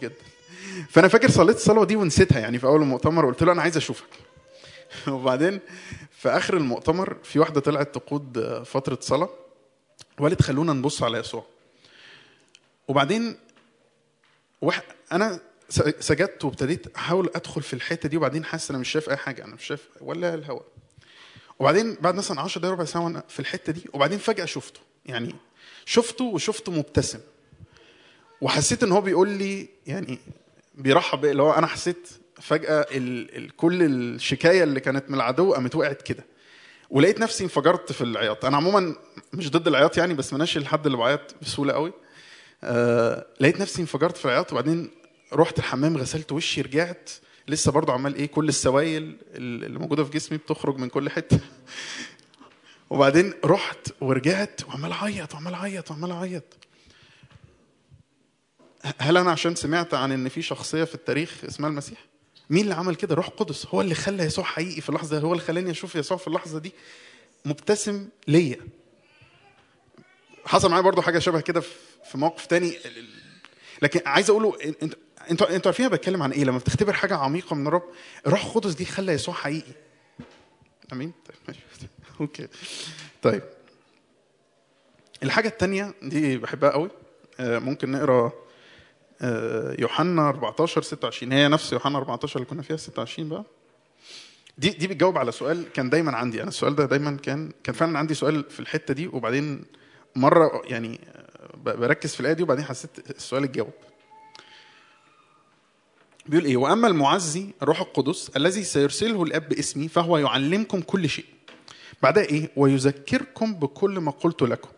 فانا فاكر صليت الصلاه دي ونسيتها يعني في اول المؤتمر قلت له انا عايز اشوفك وبعدين في اخر المؤتمر في واحده طلعت تقود فتره صلاه وقالت خلونا نبص على يسوع وبعدين وح... انا س- سجدت وابتديت احاول ادخل في الحته دي وبعدين حاسس انا مش شايف اي حاجه انا مش شايف ولا الهواء وبعدين بعد مثلا 10 دقايق ربع ساعه وانا في الحته دي وبعدين فجاه شفته يعني شفته وشفته مبتسم وحسيت ان هو بيقول لي يعني بيرحب بيا اللي هو انا حسيت فجاه ال... ال... كل الشكايه اللي كانت من العدو قامت وقعت كده ولقيت نفسي انفجرت في العياط انا عموما مش ضد العياط يعني بس مناش الحد اللي بعيط بسهوله قوي آه لقيت نفسي انفجرت في العياط وبعدين رحت الحمام غسلت وشي رجعت لسه برضو عمال ايه كل السوائل اللي موجوده في جسمي بتخرج من كل حته وبعدين رحت ورجعت وعمال اعيط وعمال اعيط وعمال اعيط هل انا عشان سمعت عن ان في شخصيه في التاريخ اسمها المسيح مين اللي عمل كده روح قدس هو اللي خلى يسوع حقيقي في اللحظه هو اللي خلاني اشوف يسوع في اللحظه دي مبتسم ليا حصل معايا برضو حاجه شبه كده في في موقف تاني لكن عايز اقوله انت انتوا انتوا عارفين انا بتكلم عن ايه لما بتختبر حاجه عميقه من الرب الروح القدس دي خلى يسوع حقيقي امين طيب ماشي. اوكي طيب الحاجه التانية دي بحبها قوي آه، ممكن نقرا آه، يوحنا 14 26 هي نفس يوحنا 14 اللي كنا فيها 26 بقى دي دي بتجاوب على سؤال كان دايما عندي انا السؤال ده دايما كان كان فعلا عندي سؤال في الحته دي وبعدين مره يعني ب- بركز في الايه دي وبعدين حسيت السؤال اتجاوب بيقول ايه واما المعزي الروح القدس الذي سيرسله الاب باسمي فهو يعلمكم كل شيء بعدها ايه ويذكركم بكل ما قلت لكم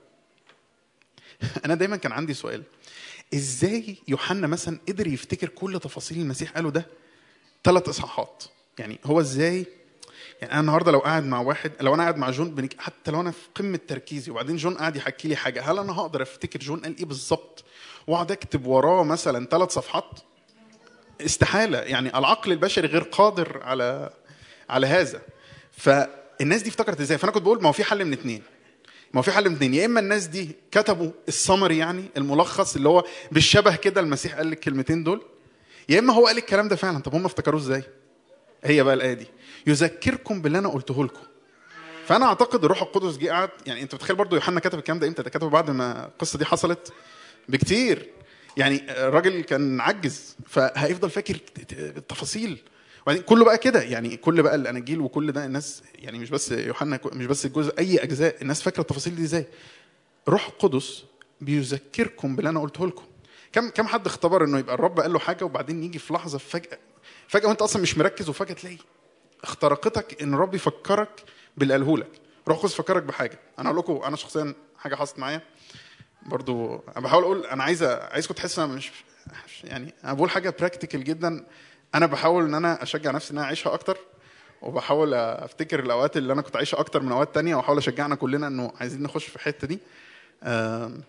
انا دايما كان عندي سؤال ازاي يوحنا مثلا قدر يفتكر كل تفاصيل المسيح قاله ده ثلاث اصحاحات يعني هو ازاي يعني انا النهارده لو قاعد مع واحد لو انا قاعد مع جون بنك... حتى لو انا في قمه تركيزي وبعدين جون قاعد يحكي لي حاجه هل انا هقدر افتكر جون قال ايه بالظبط واقعد اكتب وراه مثلا ثلاث صفحات استحاله يعني العقل البشري غير قادر على على هذا فالناس دي افتكرت ازاي فانا كنت بقول ما هو في حل من اتنين ما هو في حل من اتنين يا اما الناس دي كتبوا السمري يعني الملخص اللي هو بالشبه كده المسيح قال الكلمتين دول يا اما هو قال الكلام ده فعلا طب هم افتكروه ازاي هي بقى الايه دي يذكركم باللي انا قلته لكم فانا اعتقد الروح القدس جه قعد يعني انت بتخيل برضو يوحنا كتب الكلام ده امتى ده كتبه بعد ما القصه دي حصلت بكتير يعني الراجل كان عجز فهيفضل فاكر التفاصيل وبعدين كله بقى كده يعني كل بقى الاناجيل وكل ده الناس يعني مش بس يوحنا مش بس الجزء اي اجزاء الناس فاكره التفاصيل دي ازاي روح القدس بيذكركم باللي انا قلته لكم كم كم حد اختبر انه يبقى الرب قال له حاجه وبعدين يجي في لحظه فجاه فجاه وانت اصلا مش مركز وفجاه تلاقي اخترقتك ان الرب يفكرك باللي قاله لك روح القدس يفكرك بحاجه انا اقول لكم انا شخصيا حاجه حصلت معايا برضو انا بحاول اقول انا عايز عايزكم تحسوا انا مش يعني انا بقول حاجه براكتيكال جدا انا بحاول ان انا اشجع نفسي ان انا اعيشها اكتر وبحاول افتكر الاوقات اللي انا كنت عايشها اكتر من اوقات تانية واحاول اشجعنا كلنا انه عايزين نخش في الحته دي آم،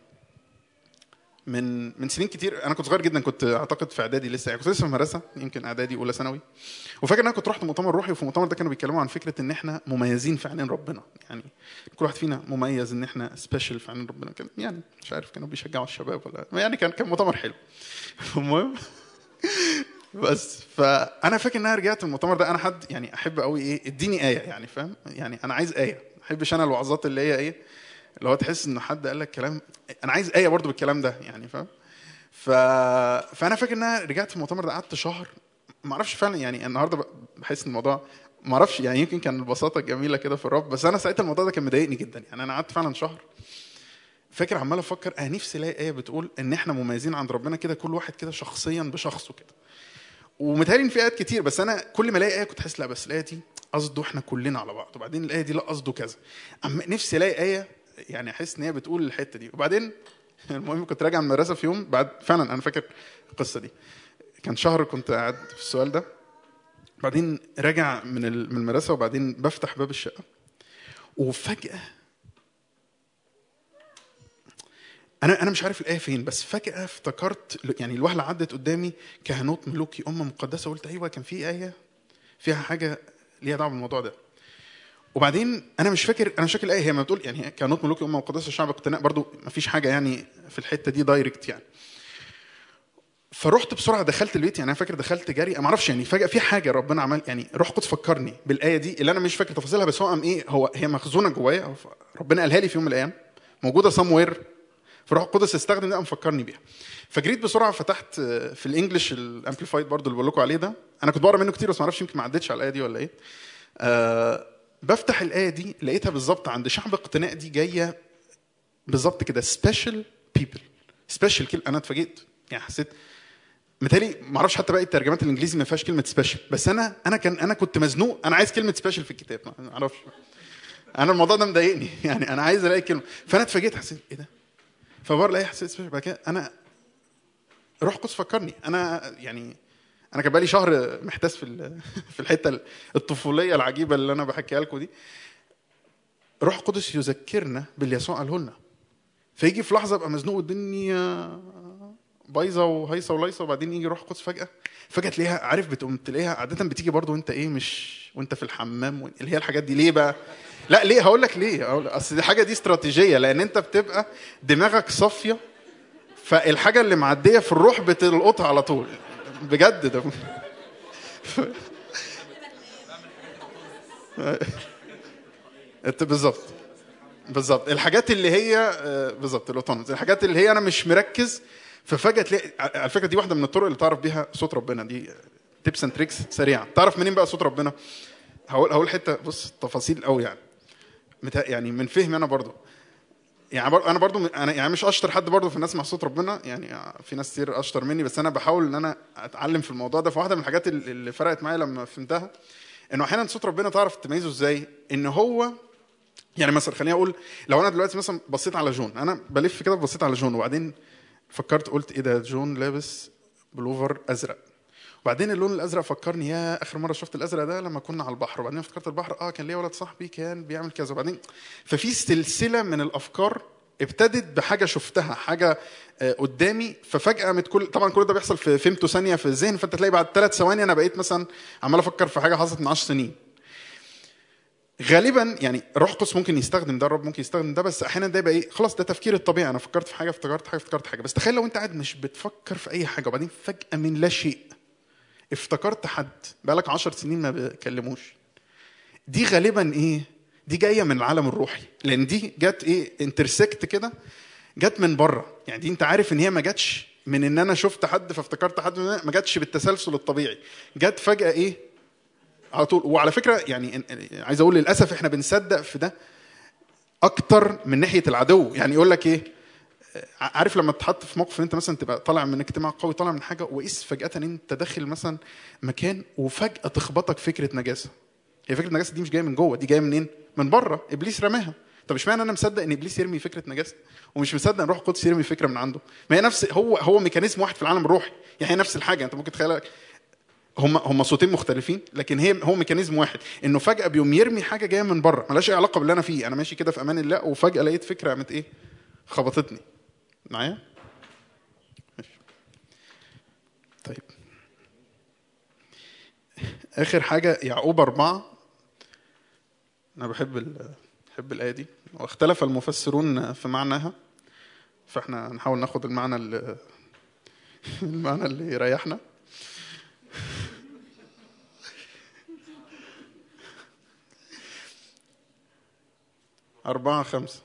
من من سنين كتير انا كنت صغير جدا كنت اعتقد في اعدادي لسه يعني كنت لسه في المدرسه يمكن اعدادي اولى ثانوي وفاكر ان انا كنت رحت مؤتمر روحي وفي المؤتمر ده كانوا بيتكلموا عن فكره ان احنا مميزين في عينين ربنا يعني كل واحد فينا مميز ان احنا سبيشال في عينين ربنا كان يعني مش عارف كانوا بيشجعوا الشباب ولا يعني كان كان مؤتمر حلو المهم بس فانا فاكر ان انا رجعت المؤتمر ده انا حد يعني احب قوي ايه اديني ايه يعني فاهم يعني انا عايز ايه ما احبش انا الوعظات اللي هي ايه اللي هو تحس ان حد قال لك كلام انا عايز ايه برضو بالكلام ده يعني فاهم ف... فانا فاكر ان انا رجعت في المؤتمر ده قعدت شهر ما اعرفش فعلا يعني النهارده ب- بحس ان الموضوع ما اعرفش يعني يمكن كان البساطه الجميله كده في الرب بس انا ساعتها الموضوع ده كان مضايقني جدا يعني انا قعدت فعلا شهر فاكر عمال افكر انا نفسي الاقي ايه بتقول ان احنا مميزين عند ربنا كده كل واحد كده شخصيا بشخصه كده ومتهيألي ان في ايات كتير بس انا كل ما الاقي ايه كنت احس لا بس الايه دي قصده احنا كلنا على بعض وبعدين الايه دي لا قصده كذا اما نفسي الاقي ايه يعني احس ان هي بتقول الحته دي وبعدين المهم كنت راجع من المدرسه في يوم بعد فعلا انا فاكر القصه دي كان شهر كنت قاعد في السؤال ده بعدين راجع من ال- من المدرسه وبعدين بفتح باب الشقه وفجاه انا انا مش عارف الايه فين بس فجاه افتكرت يعني الوهله عدت قدامي كهنوت ملوكي امه مقدسه قلت ايوه كان في ايه فيها حاجه ليها دعوه بالموضوع ده وبعدين انا مش فاكر انا مش فاكر الايه هي ما بتقول يعني كهنوت ملوكي امه مقدسه الشعب اقتناء برضو ما فيش حاجه يعني في الحته دي دايركت يعني فرحت بسرعه دخلت البيت يعني انا فاكر دخلت جري ما اعرفش يعني فجاه في حاجه ربنا عمل يعني روح القدس فكرني بالايه دي اللي انا مش فاكر تفاصيلها بس هو قام ايه هو هي مخزونه جوايا ربنا قالها لي في يوم من الايام موجوده سام وير فروح القدس استخدم ده قام فكرني بيها فجريت بسرعه فتحت آه، في الانجليش الامبليفايد برضو اللي بقول لكم عليه ده انا كنت بقرا منه كتير بس ما اعرفش يمكن ما عدتش على الايه دي ولا ايه آه بفتح الايه دي لقيتها بالظبط عند شعب اقتناء دي جايه بالظبط كده سبيشال بيبل سبيشال كلمه انا اتفاجئت يعني حسيت متهيألي ما اعرفش حتى باقي الترجمات الانجليزي ما فيهاش كلمه سبيشال بس انا انا كان انا كنت مزنوق انا عايز كلمه سبيشال في الكتاب ما اعرفش انا الموضوع ده مضايقني يعني انا عايز الاقي كلمه فانا اتفاجئت حسيت ايه ده فبره الاقي حسيت سبيشال بعد كده انا روح قدس فكرني انا يعني انا كان بقالي شهر محتاس في ال- في الحته الطفوليه العجيبه اللي انا بحكيها لكم دي روح قدس يذكرنا باللي يسوع قاله لنا فيجي في لحظه ابقى مزنوق الدنيا بايظه وهيصه وليصه وبعدين يجي روح قدس فجاه فجاه تلاقيها عارف بتقوم تلاقيها عاده بتيجي برضو وانت ايه مش وانت في الحمام وإن- اللي هي الحاجات دي ليه بقى لا ليه هقول لك ليه هقول اصل دي حاجه دي استراتيجيه لان انت بتبقى دماغك صافيه فالحاجه اللي معديه في الروح بتلقطها على طول بجد ده انت بالظبط بالظبط الحاجات اللي هي آه، بالظبط الاوتونومز الحاجات اللي هي انا مش مركز ففجاه تلاقي على فكره دي واحده من الطرق اللي تعرف بيها صوت ربنا دي تيبس اند تريكس سريعه تعرف منين بقى صوت ربنا هقول هقول حته بص تفاصيل قوي يعني متا- يعني من فهمي انا برضو يعني بر... انا برضو انا يعني مش اشطر حد برضو في الناس مع صوت ربنا يعني في ناس كتير اشطر مني بس انا بحاول ان انا اتعلم في الموضوع ده فواحده من الحاجات اللي اللي فرقت معايا لما فهمتها انه احيانا صوت ربنا تعرف تميزه ازاي ان هو يعني مثلا خليني اقول لو انا دلوقتي مثلا بصيت على جون انا بلف كده بصيت على جون وبعدين فكرت قلت ايه ده جون لابس بلوفر ازرق وبعدين اللون الازرق فكرني يا اخر مره شفت الازرق ده لما كنا على البحر وبعدين افتكرت البحر اه كان ليا ولد صاحبي كان بيعمل كذا وبعدين ففي سلسله من الافكار ابتدت بحاجه شفتها حاجه آه، قدامي ففجاه قامت كل طبعا كل ده بيحصل في فيمتو ثانيه في الذهن فانت تلاقي بعد ثلاث ثواني انا بقيت مثلا عمال افكر في حاجه حصلت من 10 سنين غالبا يعني روح قدس ممكن يستخدم ده الرب ممكن يستخدم ده بس احيانا ده يبقى ايه خلاص ده تفكير الطبيعي انا فكرت في حاجه افتكرت حاجه افتكرت حاجه بس تخيل لو انت قاعد مش بتفكر في اي حاجه وبعدين فجاه من لا شيء افتكرت حد بقالك عشر سنين ما بكلموش دي غالبا ايه دي جايه من العالم الروحي لان دي جت ايه انترسكت كده جت من بره يعني دي انت عارف ان هي ما جاتش من ان انا شفت حد فافتكرت حد ما جاتش بالتسلسل الطبيعي جت فجاه ايه على طول وعلى فكره يعني إن- عايز اقول للاسف احنا بنصدق في ده اكتر من ناحيه العدو يعني يقول لك ايه ع- عارف لما تتحط في موقف ان انت مثلا تبقى طالع من اجتماع قوي طالع من حاجه وقيس فجاه ان انت داخل مثلا مكان وفجاه تخبطك فكره نجاسه هي فكره النجاسه دي مش جايه من جوه دي جايه منين من بره ابليس رماها طب اشمعنى انا مصدق ان ابليس يرمي فكره نجاسه ومش مصدق ان روح القدس يرمي فكره من عنده ما هي نفس هو هو ميكانيزم واحد في العالم الروحي يعني هي نفس الحاجه انت ممكن تخيلك هم هم صوتين مختلفين لكن هي هو ميكانيزم واحد انه فجاه بيقوم يرمي حاجه جايه من بره ملهاش اي علاقه باللي انا فيه انا ماشي كده في امان الله وفجاه لقيت فكره قامت ايه خبطتني معايا ماشي. طيب اخر حاجه يعقوب أربعة انا بحب ال... بحب الايه دي واختلف المفسرون في معناها فاحنا هنحاول ناخد المعنى اللي المعنى اللي يريحنا أربعة خمسة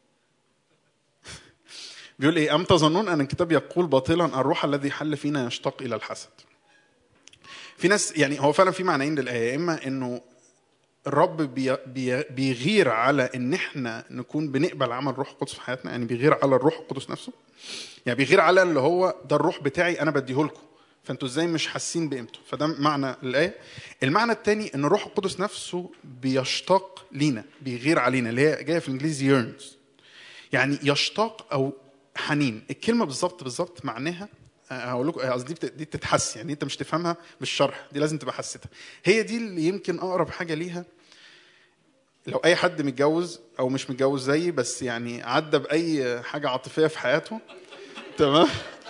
بيقول إيه أم تظنون أن الكتاب يقول باطلا الروح الذي حل فينا يشتاق إلى الحسد في ناس يعني هو فعلا في معنيين للآية إما إنه الرب بي بي بيغير على ان احنا نكون بنقبل عمل روح القدس في حياتنا يعني بيغير على الروح القدس نفسه يعني بيغير على اللي هو ده الروح بتاعي انا بديه لكم فانتوا ازاي مش حاسين بقيمته فده معنى الايه المعنى الثاني ان الروح القدس نفسه بيشتاق لينا بيغير علينا اللي هي جايه في الانجليزي ييرنز يعني يشتاق او حنين الكلمه بالظبط بالظبط معناها آه، هقول لكم قصدي دي بت- دي بتتحس يعني انت مش تفهمها بالشرح دي لازم تبقى حسيتها هي دي اللي يمكن اقرب حاجه ليها لو اي حد متجوز او مش متجوز زيي بس يعني عدى باي حاجه عاطفيه في حياته تمام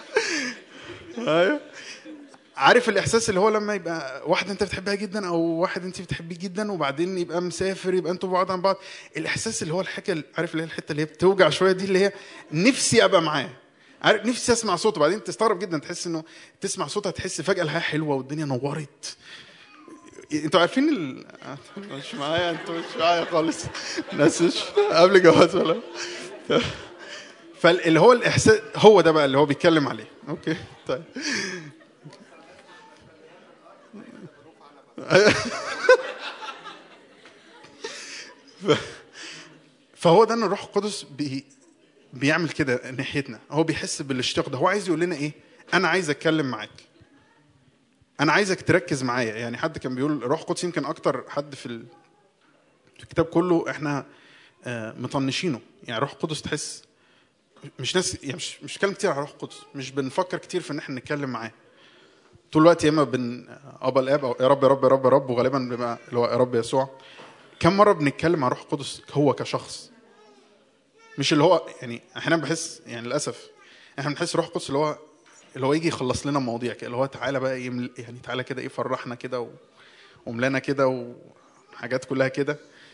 ايوه عارف الاحساس اللي هو لما يبقى واحده انت بتحبها جدا او واحد انت بتحبيه جدا وبعدين يبقى مسافر يبقى انتوا بعاد عن بعض الاحساس اللي هو الحكه عارف اللي هي الحته اللي هي بتوجع شويه دي اللي هي نفسي ابقى معاه عارف نفسي اسمع صوته بعدين تستغرب جدا تحس انه تسمع صوتها تحس فجاه الحياه حلوه والدنيا نورت انتوا عارفين ال... مش معايا انتوا مش معايا خالص ناس مش قبل جواز ولا فاللي هو الاحساس هو ده بقى اللي هو بيتكلم عليه اوكي طيب ف- فهو ده ان الروح القدس بي بيعمل كده ناحيتنا هو بيحس بالاشتياق ده هو عايز يقول لنا ايه انا عايز اتكلم معاك انا عايزك تركز معايا يعني حد كان بيقول الروح القدس يمكن اكتر حد في ال- في الكتاب كله احنا آه، مطنشينه يعني الروح القدس تحس مش ناس يعني مش مش كلام كتير على الروح القدس مش بنفكر كتير في ان احنا نتكلم معاه طول الوقت يا اما بن ابا الاب او يا رب يا رب يا رب يا رب وغالبا بيبقى اللي هو يا رب يسوع كم مره بنتكلم عن الروح القدس هو كشخص مش اللي هو يعني احيانا بحس يعني للاسف احنا بنحس الروح القدس اللي هو اللي هو يجي يخلص لنا مواضيع كده اللي هو تعالى بقى يمل يعني تعالى كده ايه فرحنا كده و- وملانا كده وحاجات كلها كده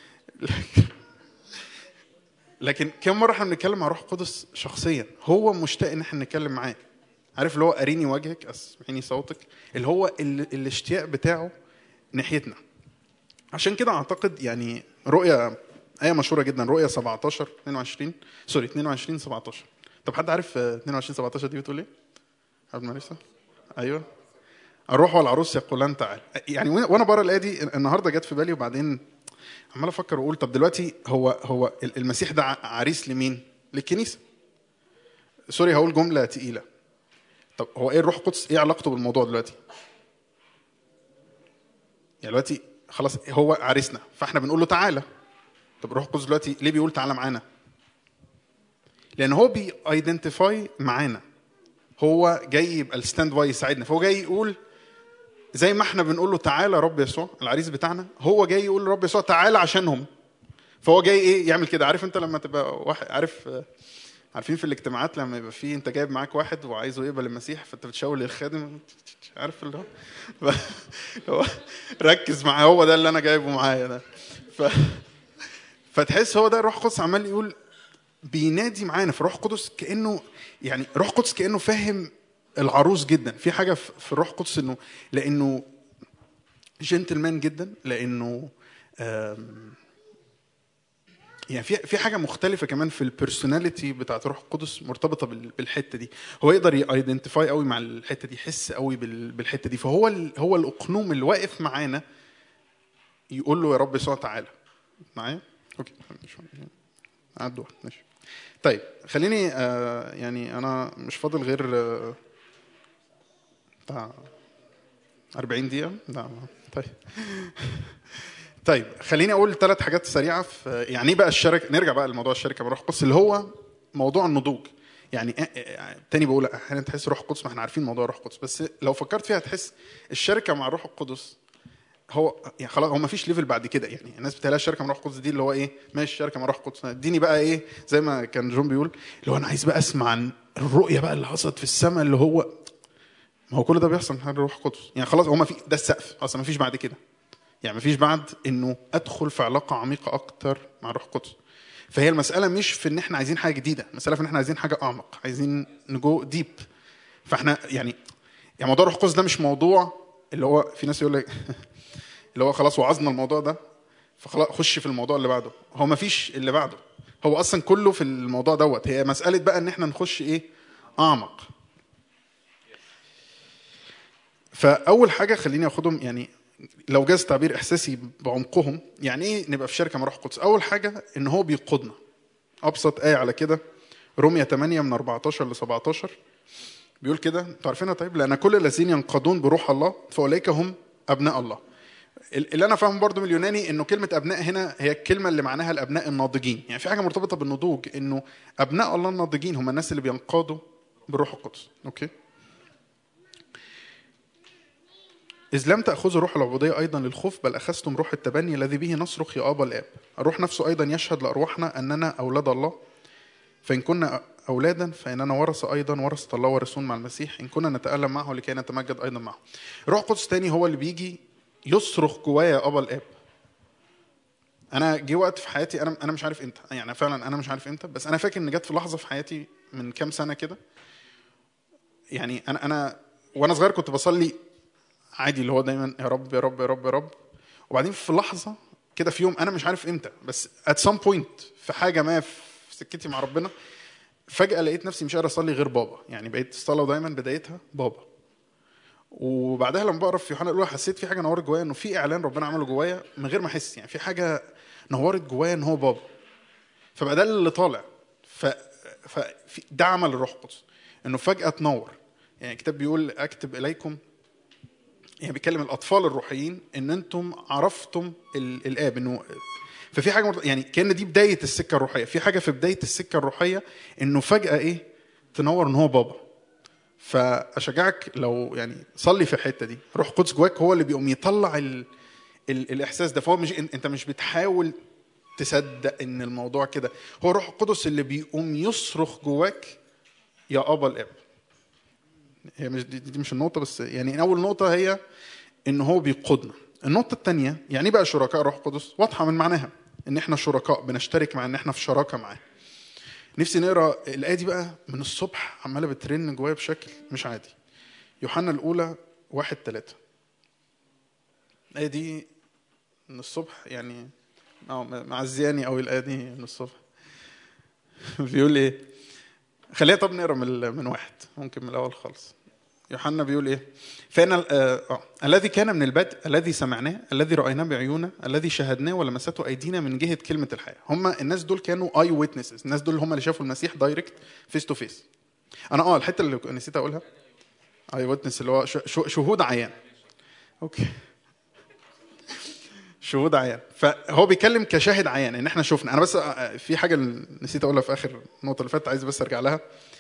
لكن كم مره احنا بنتكلم مع روح القدس شخصيا هو مشتاق ان احنا نتكلم معاه عارف اللي هو اريني وجهك اسمعيني صوتك اللي هو ال... الاشتياق بتاعه ناحيتنا عشان كده اعتقد يعني رؤيا ايه مشهوره جدا رؤيا 17 22 سوري 22 17 طب حد عارف آه، 22 17 دي بتقول ايه؟ حد معرفة؟ ايوه الروح والعروس يقولان تعال يعني وأنا- وانا بقرا الايه دي النهارده جت في بالي وبعدين عمال افكر واقول طب دلوقتي هو هو المسيح ده ع- عريس لمين؟ للكنيسه سوري هقول جمله تقيله طب هو ايه الروح القدس ايه علاقته بالموضوع دلوقتي؟ يعني دلوقتي خلاص هو عريسنا فاحنا بنقول له تعالى طب الروح القدس دلوقتي ليه بيقول تعالى معانا؟ لان هو بيايدنتيفاي معانا هو جاي يبقى الستاند باي يساعدنا فهو جاي يقول زي ما احنا بنقول له تعالى رب يسوع العريس بتاعنا هو جاي يقول لرب يسوع تعالى عشانهم فهو جاي ايه يعمل كده عارف انت لما تبقى واحد عارف آه، عارفين في الاجتماعات لما يبقى في انت جايب معاك واحد وعايزه يقبل المسيح فانت بتشاور للخادم عارف اللي هو ف- هو ركز معاه هو ده اللي انا جايبه معايا ده ف فتحس هو ده الروح القدس عمال يقول بينادي معانا فروح القدس كانه يعني روح القدس كانه فاهم العروس جدا في حاجه في في الروح القدس انه لانه جنتلمان جدا لانه آم، يعني في في حاجه مختلفه كمان في البيرسوناليتي بتاعت الروح القدس مرتبطه بال- بالحته دي هو يقدر يايدنتيفاي قوي مع الحته دي يحس قوي بال- بالحته دي فهو ال- هو الاقنوم اللي واقف معانا يقول له يا رب يسوع تعالى معايا اوكي عدوا ماشي طيب خليني آه يعني انا مش فاضل غير آه بتاع 40 دقيقة لا طيب طيب خليني اقول ثلاث حاجات سريعة في يعني ايه بقى الشركة نرجع بقى لموضوع الشركة مع روح القدس اللي هو موضوع النضوج يعني آه، آه، تاني بقول احيانا تحس روح القدس ما احنا عارفين موضوع روح القدس بس لو فكرت فيها تحس الشركة مع روح القدس هو يعني خلاص هو ما فيش ليفل بعد كده يعني الناس بتلاقي الشركه مع روح القدس دي اللي هو ايه ماشي الشركه مع روح القدس اديني بقى ايه زي ما كان جون بيقول اللي هو انا عايز بقى اسمع عن الرؤيه بقى اللي حصلت في السماء اللي هو ما هو كل ده بيحصل من حال الروح القدس يعني خلاص هو ما في ده السقف اصلا ما فيش بعد كده يعني ما فيش بعد انه ادخل في علاقه عميقه اكتر مع الروح القدس فهي المساله مش في ان احنا عايزين حاجه جديده المساله في ان احنا عايزين حاجه اعمق عايزين نجو ديب فاحنا يعني يعني موضوع الروح القدس ده مش موضوع اللي هو في ناس يقول لك اللي هو خلاص وعظنا الموضوع ده فخلاص خش في الموضوع اللي بعده هو ما فيش اللي بعده هو اصلا كله في الموضوع دوت هي مساله بقى ان احنا نخش ايه اعمق فاول حاجه خليني اخدهم يعني لو جاز تعبير احساسي بعمقهم يعني ايه نبقى في شركه مع روح القدس اول حاجه ان هو بيقودنا ابسط ايه على كده روميا 8 من 14 ل 17 بيقول كده انتوا عارفينها طيب لان كل الذين ينقضون بروح الله فاولئك هم ابناء الله اللي انا فاهمه برضو من اليوناني انه كلمه ابناء هنا هي الكلمه اللي معناها الابناء الناضجين يعني في حاجه مرتبطه بالنضوج انه ابناء الله الناضجين هم الناس اللي بينقادوا بالروح القدس اوكي إذ لم تأخذوا روح العبودية أيضا للخوف بل أخذتم روح التبني الذي به نصرخ يا أبا الآب الروح نفسه أيضا يشهد لأرواحنا أننا أولاد الله فإن كنا أولادا فإننا ورثة أيضا ورثة الله وارثون مع المسيح إن كنا نتألم معه لكي نتمجد أيضا معه روح القدس تاني هو اللي بيجي يصرخ جوايا يا أبا الآب أنا جه وقت في حياتي أنا أنا مش عارف إمتى يعني فعلا أنا مش عارف إمتى بس أنا فاكر إن جت في لحظة في حياتي من كام سنة كده يعني انا انا وانا صغير كنت بصلي عادي اللي هو دايما يا رب يا رب يا رب يا رب وبعدين في لحظه كده في يوم انا مش عارف امتى بس at some point في حاجه ما في سكتي مع ربنا فجاه لقيت نفسي مش قادر اصلي غير بابا يعني بقيت الصلاه دايما بدايتها بابا وبعدها لما بقرا في يوحنا الاولى حسيت في حاجه نورت جوايا انه في اعلان ربنا عمله جوايا من غير ما احس يعني في حاجه نورت جوايا ان هو بابا فبقى ده اللي طالع ف ف ده عمل الروح القدس انه فجاه تنور يعني الكتاب بيقول اكتب اليكم يعني بيتكلم الاطفال الروحيين ان انتم عرفتم ال- الاب انه ففي حاجه مرت- يعني كان دي بدايه السكه الروحيه في حاجه في بدايه السكه الروحيه انه فجاه ايه تنور ان هو بابا فاشجعك لو يعني صلي في الحته دي روح قدس جواك هو اللي بيقوم يطلع ال... ال... الاحساس ده فهو مش انت مش بتحاول تصدق ان الموضوع كده هو روح القدس اللي بيقوم يصرخ جواك يا ابا الاب هي مش دي, دي مش النقطه بس يعني اول نقطه هي ان هو بيقودنا النقطه الثانيه يعني إيه بقى شركاء روح القدس واضحه من معناها ان احنا شركاء بنشترك مع ان احنا في شراكه معاه نفسي نقرا الايه دي بقى من الصبح عماله بترن جوايا بشكل مش عادي يوحنا الاولى واحد ثلاثة الايه دي من الصبح يعني أو معزياني قوي الايه دي من الصبح بيقول ايه خلينا طب نقرا من ال- من واحد ممكن من الاول خالص يوحنا بيقول ايه فان ال- آه آه. الذي كان من البدء الذي سمعناه الذي رايناه بعيوننا الذي شاهدناه ولمسته ايدينا من جهه كلمه الحياه هم الناس دول كانوا اي ويتنسز الناس دول هم اللي شافوا المسيح دايركت فيس تو فيس انا اه الحته اللي نسيت اقولها اي ويتنس اللي هو ش- ش- شهود عيان اوكي شهود عيان فهو بيتكلم كشاهد عيان ان احنا شفنا انا بس آه، في حاجه اللي نسيت اقولها في اخر النقطه اللي فاتت عايز بس ارجع لها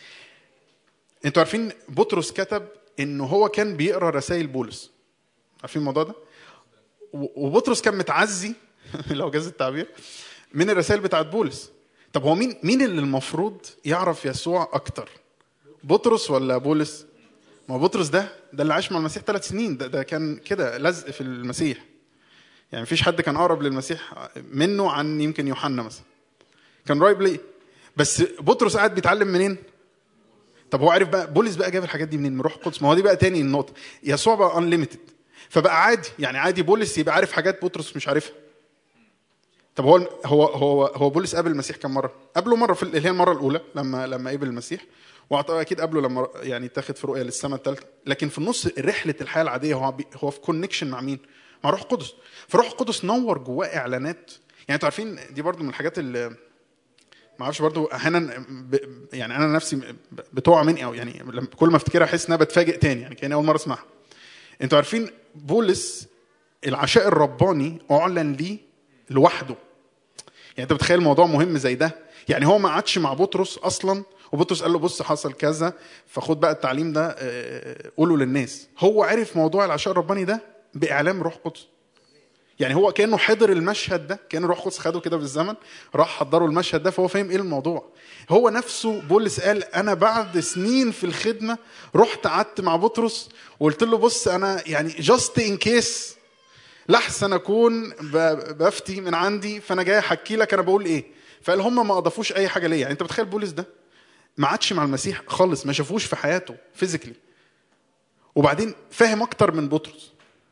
انتوا عارفين بطرس كتب انه هو كان بيقرا رسائل بولس عارفين الموضوع ده و- وبطرس كان متعزي لو جاز التعبير من الرسائل بتاعت بولس طب هو مين مين اللي المفروض يعرف يسوع اكتر بطرس ولا بولس ما هو بطرس ده ده اللي عاش مع المسيح ثلاث سنين ده, ده كان كده لزق في المسيح يعني مفيش حد كان اقرب للمسيح منه عن يمكن يوحنا مثلا كان قريب ليه بس بطرس قاعد بيتعلم منين طب هو عارف بقى بولس بقى جاب الحاجات دي منين من روح القدس ما هو دي بقى تاني النقطه يسوع بقى انليمتد فبقى عادي يعني عادي بولس يبقى عارف حاجات بطرس مش عارفها طب هو هو هو هو بولس قابل المسيح كم مره؟ قابله مره في اللي هي المره الاولى لما لما قابل المسيح واعتقد اكيد قابله لما يعني اتاخد في رؤيه للسماء الثالثه لكن في النص رحله الحياه العاديه هو بي هو في كونكشن مع مين؟ مع روح القدس فروح القدس نور جواه اعلانات يعني انتوا عارفين دي برضو من الحاجات اللي ما اعرفش برضو احيانا ب... يعني انا نفسي ب- بتقع مني او يعني لما كل ما افتكرها احس ان انا بتفاجئ تاني يعني كاني اول مره اسمعها انتوا عارفين بولس العشاء الرباني اعلن ليه لوحده يعني انت بتخيل موضوع مهم زي ده يعني هو ما قعدش مع بطرس اصلا وبطرس قال له بص حصل كذا فخد بقى التعليم ده آه، قوله للناس هو عرف موضوع العشاء الرباني ده باعلام روح قدس يعني هو كانه حضر المشهد ده كان روح قدس خده كده بالزمن راح حضره المشهد ده فهو فاهم ايه الموضوع هو نفسه بولس قال انا بعد سنين في الخدمه رحت قعدت مع بطرس وقلت له بص انا يعني جاست ان كيس لحسن اكون ب- بفتي من عندي فانا جاي احكي لك انا بقول ايه فقال هم ما اضافوش اي حاجه ليا يعني انت بتخيل بولس ده ما عادش مع المسيح خالص ما شافوش في حياته فيزيكلي وبعدين فاهم اكتر من بطرس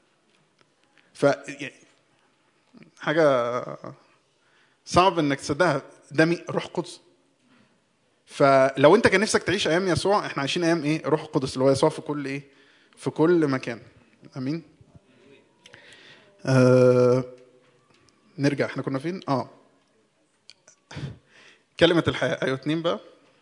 ف يعني حاجه صعب انك تصدقها ده مي- روح قدس فلو انت كان نفسك تعيش ايام يسوع احنا عايشين ايام ايه روح القدس اللي هو يسوع في كل ايه في كل مكان امين آه نرجع احنا كنا فين اه كلمة الحياة أيوة اتنين بقى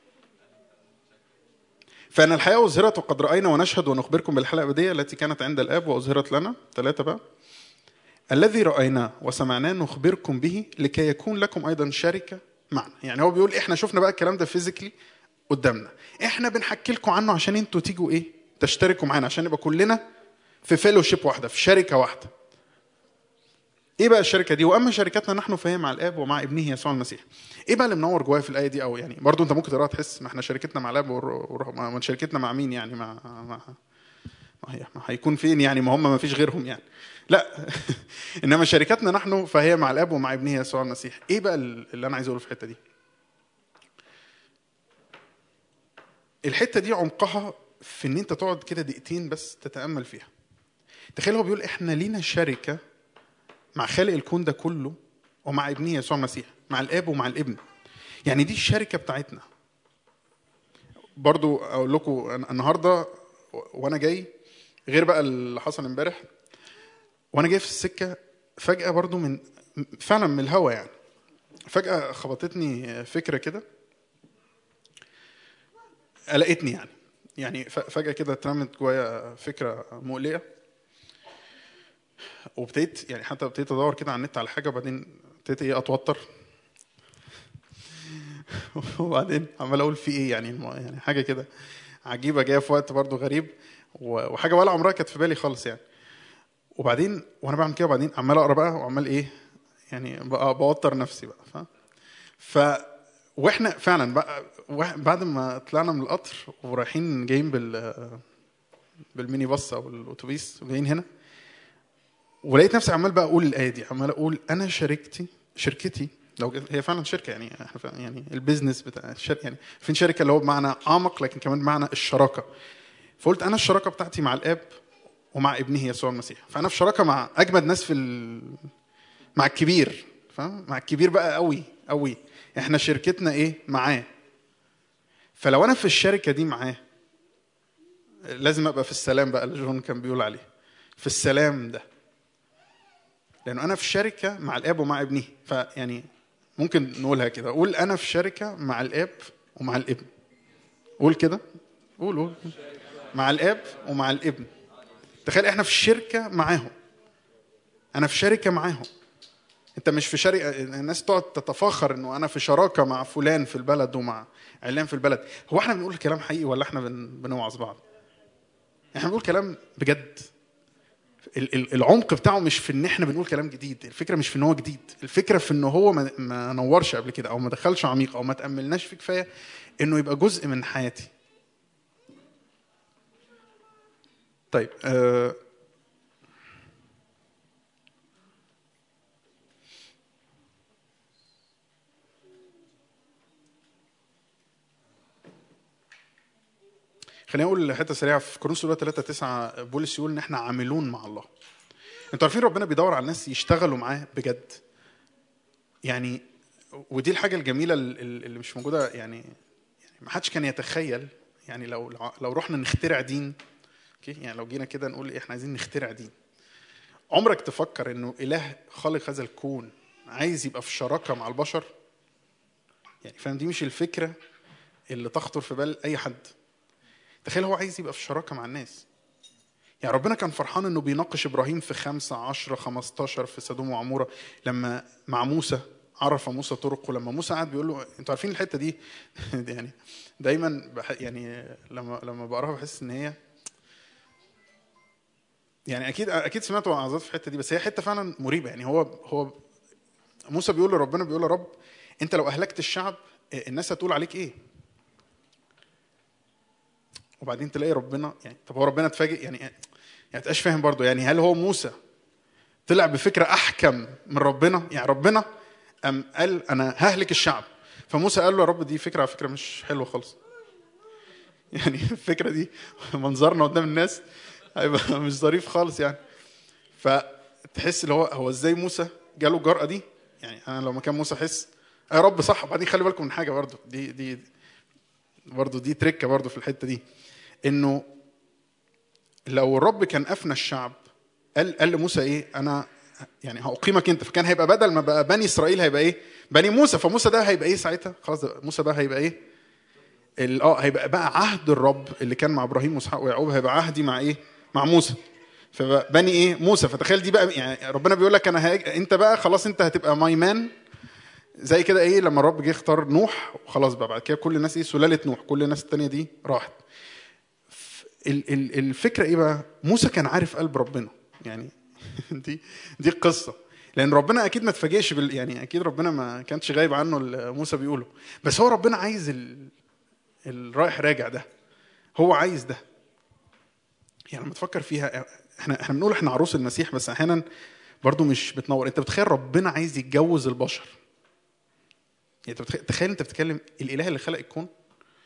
فأن الحياة أظهرت وقد رأينا ونشهد ونخبركم بالحياة الأبدية التي كانت عند الآب وأظهرت لنا ثلاثة بقى الذي رأيناه وسمعناه نخبركم به لكي يكون لكم أيضا شركة معنا يعني هو بيقول إحنا شفنا بقى الكلام ده فيزيكلي قدامنا إحنا بنحكي لكم عنه عشان أنتوا تيجوا إيه تشتركوا معانا عشان نبقى كلنا في فيلوشيب واحدة في شركة واحدة ايه بقى الشركه دي واما شركتنا نحن فهي مع الاب ومع ابنه يسوع المسيح ايه بقى اللي منور جوايا في الايه دي او يعني برضو انت ممكن تقراها تحس ما احنا شركتنا مع الاب والر- والروح ما ما شركتنا مع مين يعني مع مع ما هي ما هيكون فين يعني ما هم ما فيش غيرهم يعني لا انما شركتنا نحن فهي مع الاب ومع ابنه يسوع المسيح ايه بقى اللي انا عايز اقوله في الحته دي الحته دي عمقها في ان انت تقعد كده دقيقتين بس تتامل فيها تخيل هو بيقول احنا لينا شركه مع خالق الكون ده كله ومع ابنه يسوع المسيح مع الاب ومع الابن يعني دي الشركه بتاعتنا برضو اقول لكم أنا النهارده و- وانا جاي غير بقى اللي حصل امبارح وانا جاي في السكه فجاه برضو من فعلا من الهوا يعني فجاه خبطتني فكره كده قلقتني يعني يعني ف- فجاه كده اترمت جوايا فكره مقلقه وابتديت يعني حتى ابتديت ادور كده على النت على حاجه وبعدين ابتديت ايه اتوتر وبعدين عمال اقول في ايه يعني الم- يعني حاجه كده عجيبه جايه في وقت برضو غريب و- وحاجه ولا عمرها كانت في بالي خالص يعني وبعدين وانا بعمل كده وبعدين عمال اقرا بقى وعمال ايه يعني بقى بوتر نفسي بقى فاهم ف واحنا فعلا بقى واحد- بعد ما طلعنا من القطر ورايحين جايين بال بالميني باص او الاتوبيس وجايين هنا ولقيت نفسي عمال بقى اقول الايه دي عمال اقول انا شركتي شركتي لو هي فعلا شركه يعني احنا فعلا يعني البيزنس بتاع الشركه يعني فين شركه اللي هو بمعنى اعمق لكن كمان بمعنى الشراكه فقلت انا الشراكه بتاعتي مع الاب ومع ابنه يسوع المسيح فانا في شراكه مع اجمد ناس في ال... مع الكبير فاهم مع الكبير بقى قوي قوي احنا شركتنا ايه معاه فلو انا في الشركه دي معاه لازم ابقى في السلام بقى اللي جون كان بيقول عليه في السلام ده لانه انا في شركه مع الاب ومع ابنه فيعني ممكن نقولها كده قول انا في شركه مع الاب ومع الابن قول كده قول قول مع الاب ومع الابن تخيل احنا في الشركه معاهم انا في شركه معاهم انت مش في شركه الناس تقعد تتفاخر انه انا في شراكه مع فلان في البلد ومع علان في البلد هو احنا بنقول كلام حقيقي ولا احنا بن- بنوعظ بعض احنا بنقول كلام بجد ال- ال- العمق بتاعه مش في ان احنا بنقول كلام جديد الفكره مش في ان هو جديد الفكره في ان هو ما, ما نورش قبل كده او ما دخلش عميق او ما تاملناش فيه كفايه انه يبقى جزء من حياتي طيب آه خليني اقول حته سريعه في كورنثوس الاولى 3 9 بولس يقول ان احنا عاملون مع الله انتوا عارفين ربنا بيدور على الناس يشتغلوا معاه بجد يعني ودي الحاجه الجميله ال- ال- اللي مش موجوده يعني يعني ما حدش كان يتخيل يعني لو لو رحنا نخترع دين اوكي يعني لو جينا كده نقول إيه، احنا عايزين نخترع دين عمرك تفكر انه اله خالق هذا الكون عايز يبقى في شراكه مع البشر يعني فاهم دي مش الفكره اللي تخطر في بال اي حد تخيل هو عايز يبقى في شراكه مع الناس يعني ربنا كان فرحان انه بيناقش ابراهيم في خمسة عشرة 15 في سدوم وعمورة لما مع موسى عرف موسى طرقه لما موسى قعد بيقول له انتوا عارفين الحته دي دي يعني دايما بح يعني لما لما بقراها بحس ان هي يعني اكيد اكيد سمعتوا وعظات في الحته دي بس هي حته فعلا مريبه يعني هو هو موسى بيقول لربنا بيقول يا رب انت لو اهلكت الشعب الناس هتقول عليك ايه؟ وبعدين تلاقي ربنا يعني طب هو ربنا اتفاجئ يعني يعني تبقاش فاهم برضه يعني هل هو موسى طلع بفكره احكم من ربنا يعني ربنا ام قال انا ههلك الشعب فموسى قال له يا رب دي فكره على فكره مش حلوه خالص يعني الفكره دي منظرنا قدام الناس هيبقى مش ظريف خالص يعني فتحس اللي هو هو ازاي موسى جاله الجرأه دي يعني انا لو مكان موسى احس يا رب صح وبعدين خلي بالكم من حاجه برضه دي دي برضه دي تركه برضه في الحته دي انه لو الرب كان افنى الشعب قال قال لموسى ايه انا يعني هاقيمك انت فكان هيبقى بدل ما بقى بني اسرائيل هيبقى ايه بني موسى فموسى ده هيبقى ايه ساعتها خلاص ده موسى بقى هيبقى ايه ال- اه هيبقى بقى عهد الرب اللي كان مع ابراهيم واسحاق ويعقوب هيبقى عهدي مع ايه مع موسى فبقى بني ايه موسى فتخيل دي بقى يعني ربنا بيقول لك انا هاج... انت بقى خلاص انت هتبقى ماي مان زي كده ايه لما الرب جه اختار نوح وخلاص بقى بعد كده كل الناس ايه سلاله نوح كل الناس التانيه دي راحت ال- ال- الفكره ايه بقى موسى كان عارف قلب ربنا يعني دي دي القصه لان ربنا اكيد ما اتفاجئش بال يعني اكيد ربنا ما كانش غايب عنه اللي موسى بيقوله بس هو ربنا عايز ال... الرايح راجع ده هو عايز ده يعني لما تفكر فيها احنا احنا بنقول احنا عروس المسيح بس احيانا برضو مش بتنور انت بتخيل ربنا عايز يتجوز البشر يعني انت بتخيل تخيل انت بتتكلم الاله اللي خلق الكون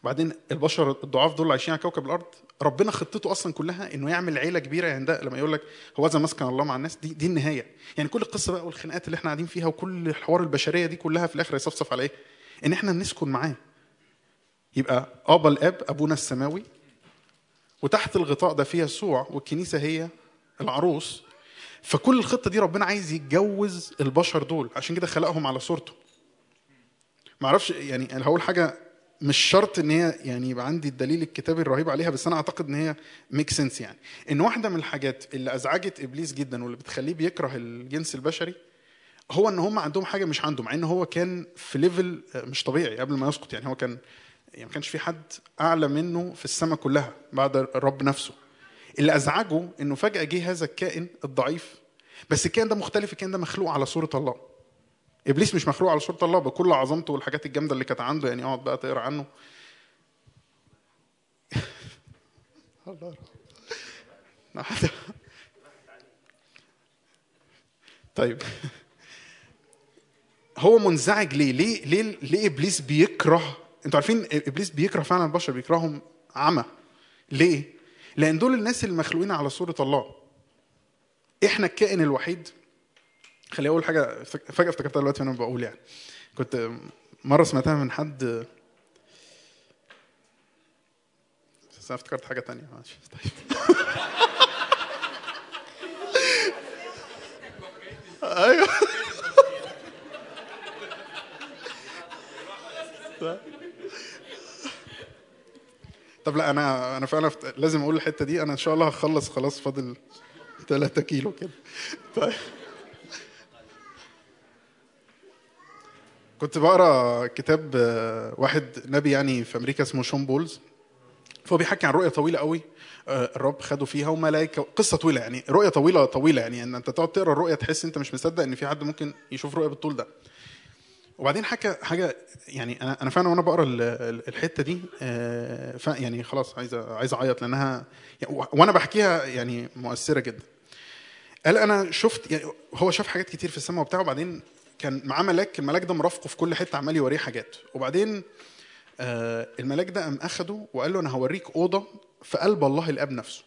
وبعدين البشر الضعاف دول اللي عايشين على كوكب الارض ربنا خطته اصلا كلها انه يعمل عيله كبيره يعني ده لما يقول لك هو ذا مسكن الله مع الناس دي دي النهايه يعني كل القصه بقى والخناقات اللي احنا قاعدين فيها وكل الحوار البشريه دي كلها في الاخر يصفصف على ايه؟ ان احنا نسكن معاه يبقى ابا الاب ابونا السماوي وتحت الغطاء ده فيها يسوع والكنيسه هي العروس فكل الخطه دي ربنا عايز يتجوز البشر دول عشان كده خلقهم على صورته ما اعرفش يعني انا هقول حاجه مش شرط ان هي يعني يبقى عندي الدليل الكتابي الرهيب عليها بس انا اعتقد ان هي ميك سنس يعني ان واحده من الحاجات اللي ازعجت ابليس جدا واللي بتخليه بيكره الجنس البشري هو ان هم عندهم حاجه مش عنده مع ان هو كان في ليفل مش طبيعي قبل ما يسقط يعني هو كان يعني ما كانش في حد اعلى منه في السماء كلها بعد الرب نفسه اللي ازعجه انه فجاه جه هذا الكائن الضعيف بس الكائن ده مختلف الكائن ده مخلوق على صوره الله ابليس مش مخلوق على صوره الله بكل عظمته والحاجات الجامده اللي كانت عنده يعني اقعد بقى تقرا عنه الله يرحمه. طيب هو منزعج ليه؟ ليه ليه ليه ابليس بيكره انتوا عارفين ابليس بيكره فعلا البشر بيكرههم عمى ليه؟ لان دول الناس اللي مخلوقين على صوره الله احنا الكائن الوحيد خليني اقول حاجه فجاه افتكرتها دلوقتي وانا بقول يعني كنت مره سمعتها من حد بس انا افتكرت حاجه تانية ماشي طيب ايوه طب لا انا انا فعلا فت- لازم اقول الحته دي انا ان شاء الله هخلص خلاص فاضل 3 كيلو كده طيب كنت بقرا كتاب آه، واحد نبي يعني في امريكا اسمه شون بولز فهو بيحكي عن رؤيه طويله قوي آه، الرب خده فيها وملائكه قصه طويله يعني رؤيه طويله طويله يعني ان انت تقعد تقرا الرؤيه تحس انت مش مصدق ان في حد ممكن يشوف رؤيه بالطول ده وبعدين حكى حاجه يعني انا انا فعلا وانا بقرا ال- ال- الحته دي آه، ف- يعني خلاص عايز عايز اعيط لانها يعني و- وانا بحكيها يعني مؤثره جدا قال انا شفت يعني هو شاف حاجات كتير في السماء وبتاع وبعدين كان معاه ملاك الملاك ده مرافقه في كل حته عمال يوريه حاجات وبعدين آه الملاك ده قام اخده وقال له انا هوريك اوضه في قلب الله الاب نفسه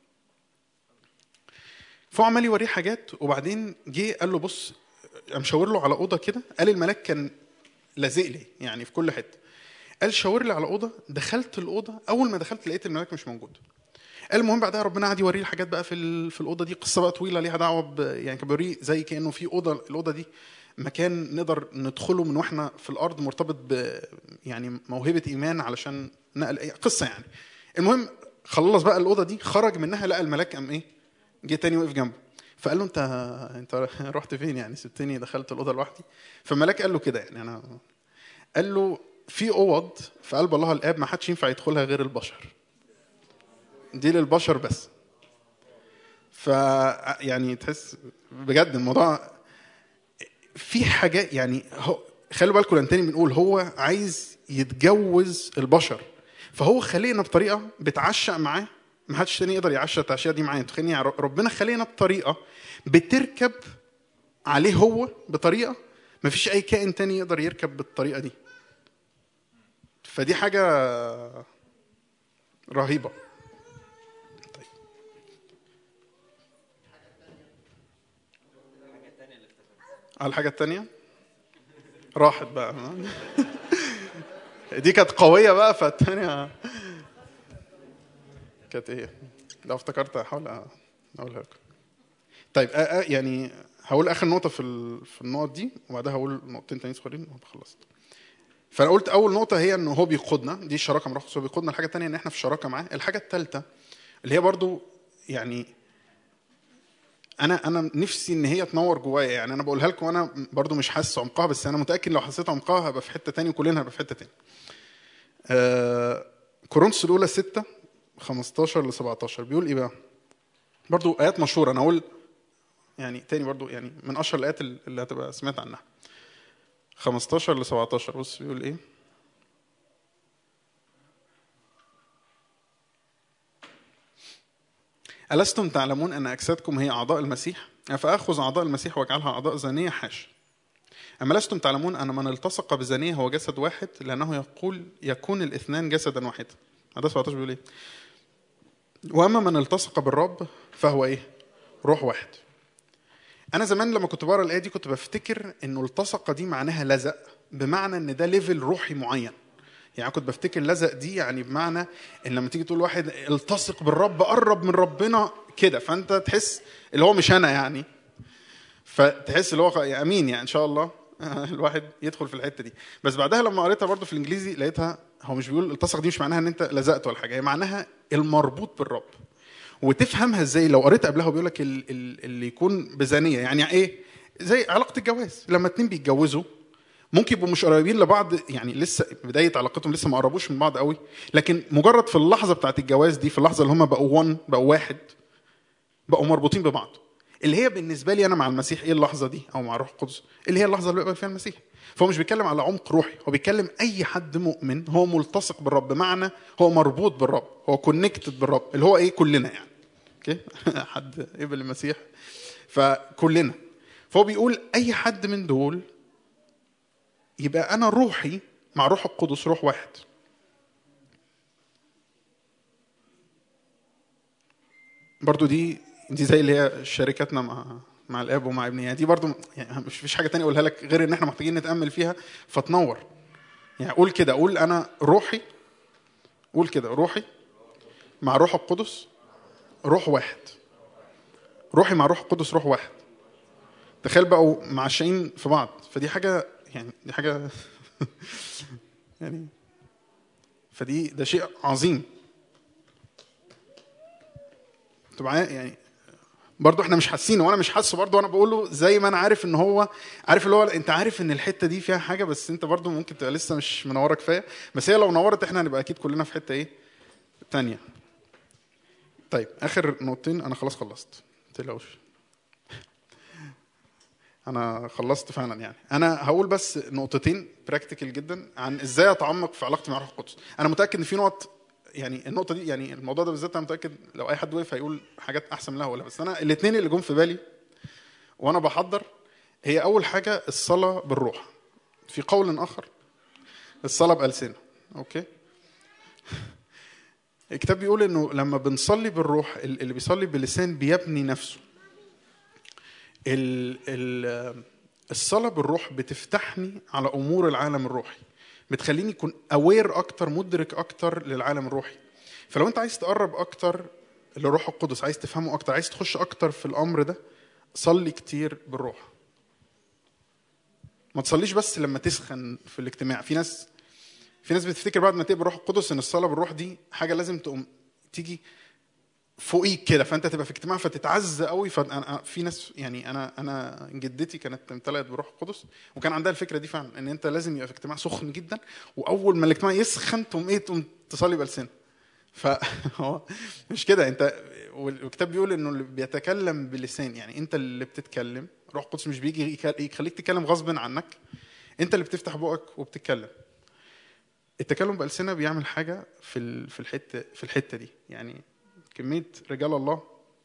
فهو عمال يوريه حاجات وبعدين جه قال له بص قام شاور له على اوضه كده قال الملاك كان لازق لي يعني في كل حته قال شاور لي على اوضه دخلت الاوضه اول ما دخلت لقيت الملاك مش موجود قال المهم بعدها ربنا قعد يوريه الحاجات بقى في ال- في الاوضه دي قصه بقى طويله ليها دعوه ب يعني كان بيوريه زي كانه في اوضه الاوضه دي مكان نقدر ندخله من واحنا في الارض مرتبط ب يعني موهبه ايمان علشان نقل أي قصه يعني المهم خلص بقى الاوضه دي خرج منها لقى الملاك قام ايه جه تاني وقف جنبه فقال له انت انت رحت فين يعني سبتني دخلت الاوضه لوحدي فالملاك قال له كده يعني انا قال له في اوض في قلب الله الاب ما حدش ينفع يدخلها غير البشر دي للبشر بس ف يعني تحس بجد الموضوع في حاجات يعني هو خلوا بالكم لان تاني بنقول هو عايز يتجوز البشر فهو خلقنا بطريقه بتعشق معاه ما حدش تاني يقدر يعشق التعشيقه دي معاه انتوا خليني يعني ربنا خلقنا بطريقه بتركب عليه هو بطريقه ما فيش اي كائن تاني يقدر يركب بالطريقه دي فدي حاجه رهيبه طيب. على الحاجة التانية راحت بقى دي كانت قوية بقى فالتانية كانت ايه؟ لو افتكرت هحاول اقولها لكم. طيب آه آه يعني هقول اخر نقطة في ال- في النقط دي وبعدها هقول نقطتين تانيين صغيرين وابقى خلصت. فانا قلت اول نقطة هي ان هو بيقودنا دي الشراكة مع الروح القدس، هو بيقودنا الحاجة التانية ان احنا في شراكة معاه، الحاجة التالتة اللي هي برضو يعني انا انا نفسي ان هي تنور جوايا يعني انا بقولها لكم وانا برضو مش حاسس عمقها بس انا متاكد لو حسيت عمقها هبقى في حته تاني وكلنا هنبقى في حته تاني. آه كورنثوس الاولى 6 15 ل 17 بيقول ايه بقى؟ برضو ايات مشهوره انا اقول يعني تاني برضو يعني من اشهر الايات اللي هتبقى سمعت عنها. 15 ل 17 بص بيقول ايه؟ ألستم تعلمون أن أجسادكم هي أعضاء المسيح؟ فآخذ أعضاء المسيح وأجعلها أعضاء زانية حاش. اما لستم تعلمون ان من التصق بزانيه هو جسد واحد لانه يقول يكون الاثنان جسدا واحدا هذا 17 بيقول ايه واما من التصق بالرب فهو ايه روح واحد انا زمان لما كنت بقرا الايه دي كنت بفتكر انه التصق دي معناها لزق بمعنى ان ده ليفل روحي معين يعني كنت بفتكر لزق دي يعني بمعنى ان لما تيجي تقول واحد التصق بالرب قرب من ربنا كده فانت تحس اللي هو مش انا يعني فتحس اللي هو يا امين يعني ان شاء الله الواحد يدخل في الحته دي بس بعدها لما قريتها برضو في الانجليزي لقيتها هو مش بيقول التصق دي مش معناها ان انت لزقت ولا حاجه هي معناها المربوط بالرب وتفهمها ازاي لو قريت قبلها وبيقول لك ال- ال- اللي يكون بزانيه يعني ايه زي علاقه الجواز لما اتنين بيتجوزوا ممكن يبقوا مش قريبين لبعض يعني لسه بدايه علاقتهم لسه ما قربوش من بعض قوي لكن مجرد في اللحظه بتاعت الجواز دي في اللحظه اللي هم بقوا ون بقوا واحد بقوا مربوطين ببعض اللي هي بالنسبه لي انا مع المسيح ايه اللحظه دي او مع الروح القدس اللي هي اللحظه اللي بيقبل فيها المسيح فهو مش بيتكلم على عمق روحي هو بيتكلم اي حد مؤمن هو ملتصق بالرب بمعنى هو مربوط بالرب هو كونكتد بالرب اللي هو ايه كلنا يعني اوكي حد قبل المسيح فكلنا فهو بيقول اي حد من دول يبقى انا روحي مع روح القدس روح واحد برضو دي دي زي اللي هي شركتنا مع مع الاب ومع ابني يعني دي برضو يعني مش فيش حاجه تانية اقولها لك غير ان احنا محتاجين نتامل فيها فتنور يعني قول كده قول انا روحي قول كده روحي مع روح القدس روح واحد روحي مع روح القدس روح واحد تخيل بقوا معشقين في بعض فدي حاجه يعني دي حاجه يعني فدي ده شيء عظيم انتوا معايا يعني برضه احنا مش حاسين وانا مش حاسه برضه وانا بقول له زي ما انا عارف ان هو عارف اللي هو انت عارف ان الحته دي فيها حاجه بس انت برضه ممكن تبقى لسه مش منوره كفايه بس هي لو نورت احنا هنبقى اكيد كلنا في حته ايه تانية طيب اخر نقطتين انا خلاص خلصت ما تقلقوش انا خلصت فعلا يعني انا هقول بس نقطتين براكتيكال جدا عن ازاي اتعمق في علاقتي مع الروح القدس انا متاكد ان في نقط يعني النقطه دي يعني الموضوع ده بالذات انا متاكد لو اي حد وقف هيقول حاجات احسن منها ولا بس انا الاثنين اللي جم في بالي وانا بحضر هي اول حاجه الصلاه بالروح في قول اخر الصلاه بالسنه اوكي الكتاب بيقول انه لما بنصلي بالروح اللي بيصلي باللسان بيبني نفسه ال ال الصلاة بالروح بتفتحني على أمور العالم الروحي بتخليني أكون أوير أكتر مدرك أكتر للعالم الروحي فلو أنت عايز تقرب أكتر لروح القدس عايز تفهمه أكتر عايز تخش أكتر في الأمر ده صلي كتير بالروح ما تصليش بس لما تسخن في الاجتماع في ناس في ناس بتفتكر بعد ما تقبل الروح القدس ان الصلاه بالروح دي حاجه لازم تقوم تيجي فوقيك كده فانت تبقى في اجتماع فتتعزى قوي فانا في ناس يعني انا انا جدتي كانت امتلأت بروح القدس وكان عندها الفكره دي فعلا ان انت لازم يبقى في اجتماع سخن جدا واول ما الاجتماع يسخن تقوم ايه تقوم تصلي بلسان فهو مش كده انت والكتاب بيقول انه اللي بيتكلم بلسان يعني انت اللي بتتكلم روح القدس مش بيجي يخليك تتكلم غصب عنك انت اللي بتفتح بقك وبتتكلم التكلم بألسنة بيعمل حاجة في في الحتة في الحتة دي يعني كمية رجال الله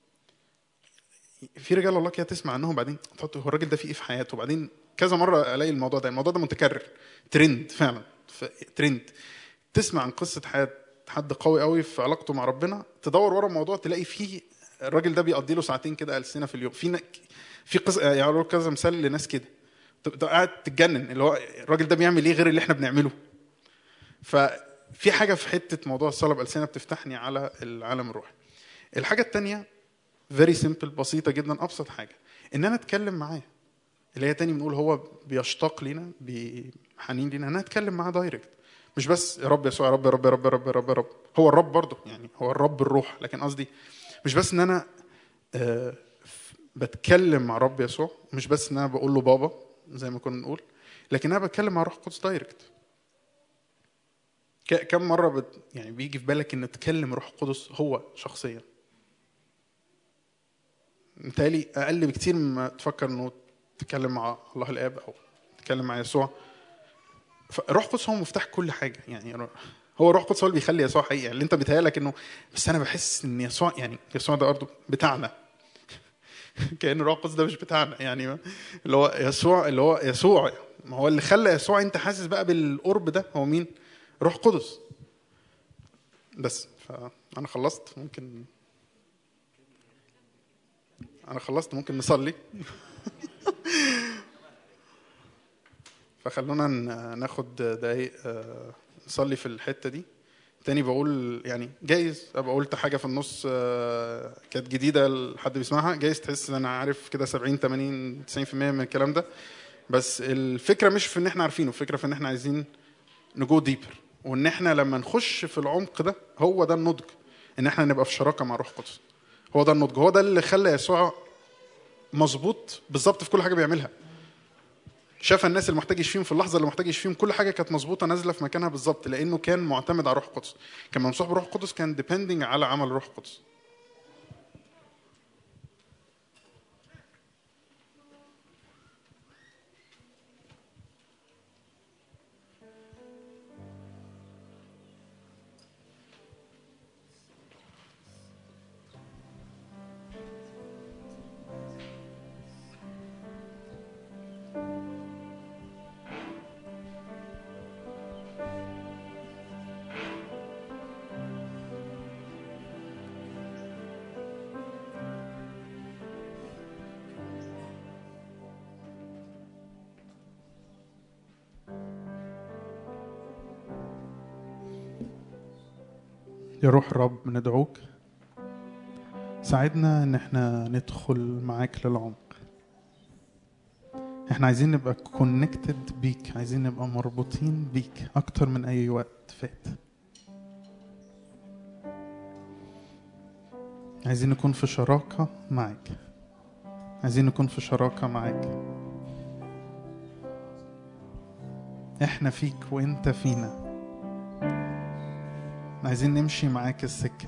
في رجال الله كده تسمع عنهم بعدين تحط هو الراجل ده في ايه في حياته وبعدين كذا مرة الاقي الموضوع ده الموضوع ده متكرر ترند فعلا ترند تسمع عن قصة حياة حد قوي قوي في علاقته مع ربنا تدور ورا الموضوع تلاقي فيه الراجل ده بيقضي له ساعتين كده ألسنة في اليوم في في قصة يعني كذا مثال لناس كده تبقى قاعد تتجنن اللي هو الراجل ده بيعمل ايه غير اللي احنا بنعمله ففي حاجه في حته موضوع الصلاه بالسنه بتفتحني على العالم الروحي الحاجه الثانيه فيري سيمبل بسيطه جدا ابسط حاجه ان انا اتكلم معاه اللي هي تاني بنقول هو بيشتاق لينا بحنين لينا ان انا اتكلم معاه دايركت مش بس يا رب يسوع يا رب يا رب يا رب يا رب يا رب, يا رب. هو الرب برضه يعني هو الرب الروح لكن قصدي مش بس ان انا آه بتكلم مع رب يسوع مش بس ان انا بقول له بابا زي ما كنا بنقول لكن انا بتكلم مع روح القدس دايركت كم مره بت يعني بيجي في بالك ان تكلم روح القدس هو شخصيا متهيألي اقل بكتير مما تفكر انه تتكلم مع الله الاب او تتكلم مع يسوع روح القدس هو مفتاح كل حاجه يعني هو روح القدس هو اللي بيخلي يسوع حقيقي يعني اللي انت بيتهيألك انه بس انا بحس ان يسوع يعني يسوع ده برضه بتاعنا كان روح القدس ده مش بتاعنا يعني اللي هو يسوع اللي هو يسوع ما هو اللي خلى يسوع انت حاسس بقى بالقرب ده هو مين روح قدس بس فانا خلصت ممكن انا خلصت ممكن نصلي فخلونا ن- ناخد دقايق آه، نصلي في الحته دي تاني بقول يعني جايز ابقى قلت حاجه في النص آه، كانت جديده لحد بيسمعها جايز تحس ان انا عارف كده 70 80 90% من الكلام ده بس الفكره مش في ان احنا عارفينه الفكره في ان احنا عايزين نجو ديبر وان احنا لما نخش في العمق ده هو ده النضج ان احنا نبقى في شراكه مع روح القدس هو ده النضج هو ده اللي خلى يسوع مظبوط بالظبط في كل حاجه بيعملها شاف الناس اللي محتاج يشفيهم في اللحظه اللي محتاج يشفيهم كل حاجه كانت مظبوطه نازله في مكانها بالظبط لانه كان معتمد على روح القدس كان ممسوح بروح القدس كان ديبندنج على عمل روح القدس يا روح الرب ندعوك ساعدنا ان احنا ندخل معاك للعمق احنا عايزين نبقى كونكتد بيك عايزين نبقى مربوطين بيك اكتر من اي وقت فات عايزين نكون في شراكة معاك عايزين نكون في شراكة معاك احنا فيك وانت فينا عايزين نمشي معاك السكة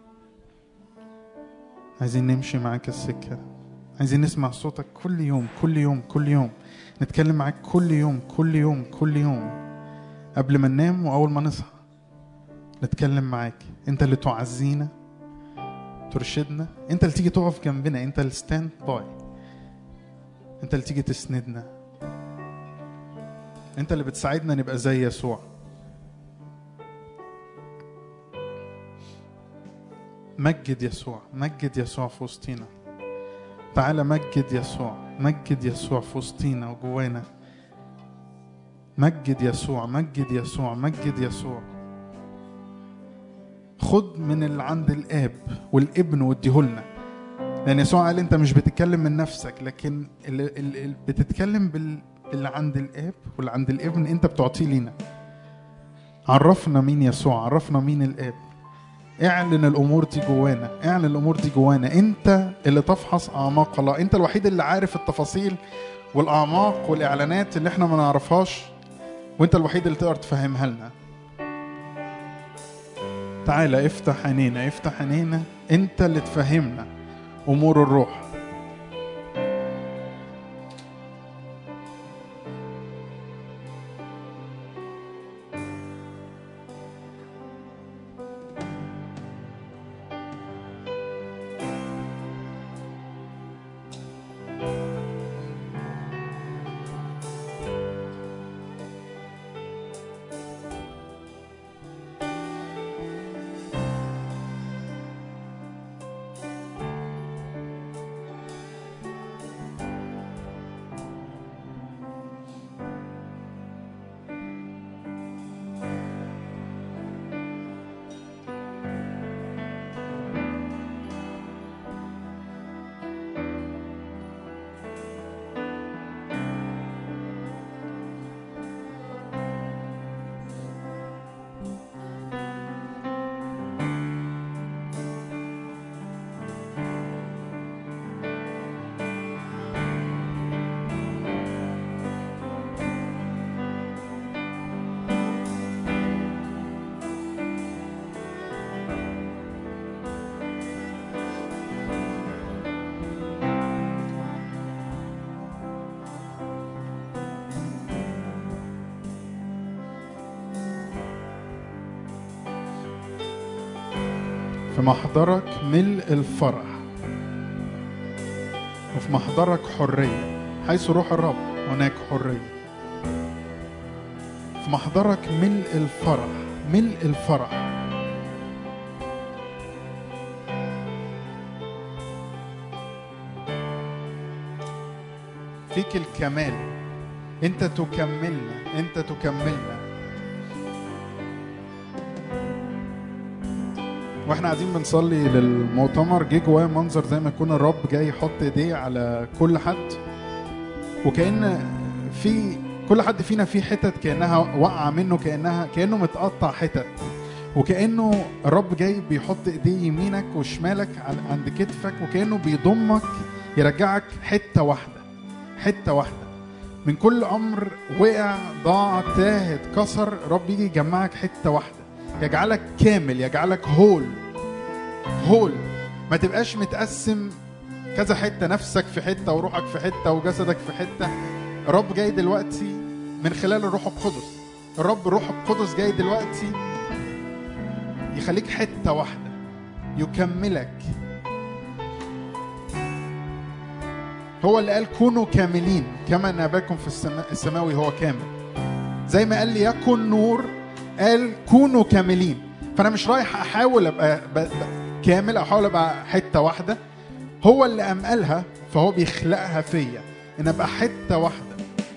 عايزين نمشي معاك السكة عايزين نسمع صوتك كل يوم كل يوم كل يوم نتكلم معاك كل يوم كل يوم كل يوم قبل ما ننام وأول ما نصحى نتكلم معاك انت اللي تعزينا ترشدنا انت اللي تيجي تقف جنبنا انت اللي ستاند باي انت اللي تيجي تسندنا انت اللي بتساعدنا نبقى زي يسوع مجد يسوع مجد يسوع في وسطينا تعالى مجد يسوع مجد يسوع في وسطينا وجوانا مجد يسوع مجد يسوع مجد يسوع خد من اللي عند الاب والابن واديهولنا لان يسوع قال انت مش بتتكلم من نفسك لكن اللي, اللي بتتكلم بال اللي عند الاب واللي عند الابن انت بتعطيه لينا عرفنا مين يسوع عرفنا مين الاب اعلن الامور دي جوانا اعلن الامور دي جوانا انت اللي تفحص اعماق الله انت الوحيد اللي عارف التفاصيل والاعماق والاعلانات اللي احنا ما نعرفهاش وانت الوحيد اللي تقدر تفهمها لنا تعالى افتح عينينا افتح عينينا انت اللي تفهمنا امور الروح في محضرك ملء الفرح وفي محضرك حرية حيث روح الرب هناك حرية في محضرك ملء الفرح ملء الفرح فيك الكمال انت تكملنا انت تكملنا واحنا قاعدين بنصلي للمؤتمر جه جوايا منظر زي ما يكون الرب جاي يحط ايديه على كل حد وكأن في كل حد فينا في حتت كأنها واقعة منه كأنها كأنه متقطع حتت وكأنه الرب جاي بيحط ايديه يمينك وشمالك على- عند كتفك وكأنه بيضمك يرجعك حتة واحدة حتة واحدة من كل أمر وقع ضاع تاه اتكسر رب يجي يجمعك حتة واحدة يجعلك كامل يجعلك هول هول ما تبقاش متقسم كذا حته نفسك في حته وروحك في حته وجسدك في حته الرب جاي دلوقتي من خلال الروح القدس الرب الروح القدس جاي دلوقتي يخليك حته واحده يكملك هو اللي قال كونوا كاملين كما ان اباكم في السماء السماوي هو كامل زي ما قال لي يكن نور قال كونوا كاملين فانا مش رايح احاول ابقى ب... ب... كامل او احاول ابقى حته واحده هو اللي قام قالها فهو بيخلقها فيا ان ابقى حته واحده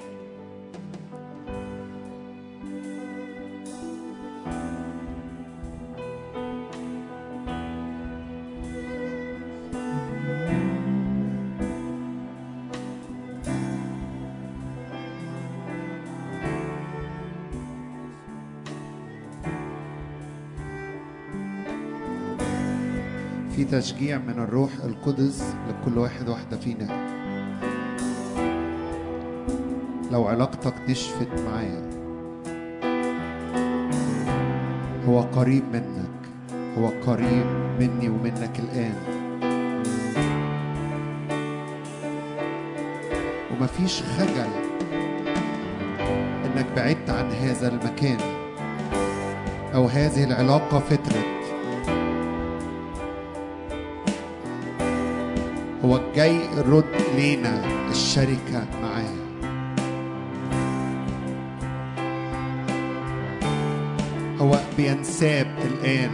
في تشجيع من الروح القدس لكل واحد واحدة فينا لو علاقتك نشفت معاه هو قريب منك هو قريب مني ومنك الآن ومفيش خجل انك بعدت عن هذا المكان او هذه العلاقة فترت هو جاي يرد لينا الشركة معاه هو بينساب الآن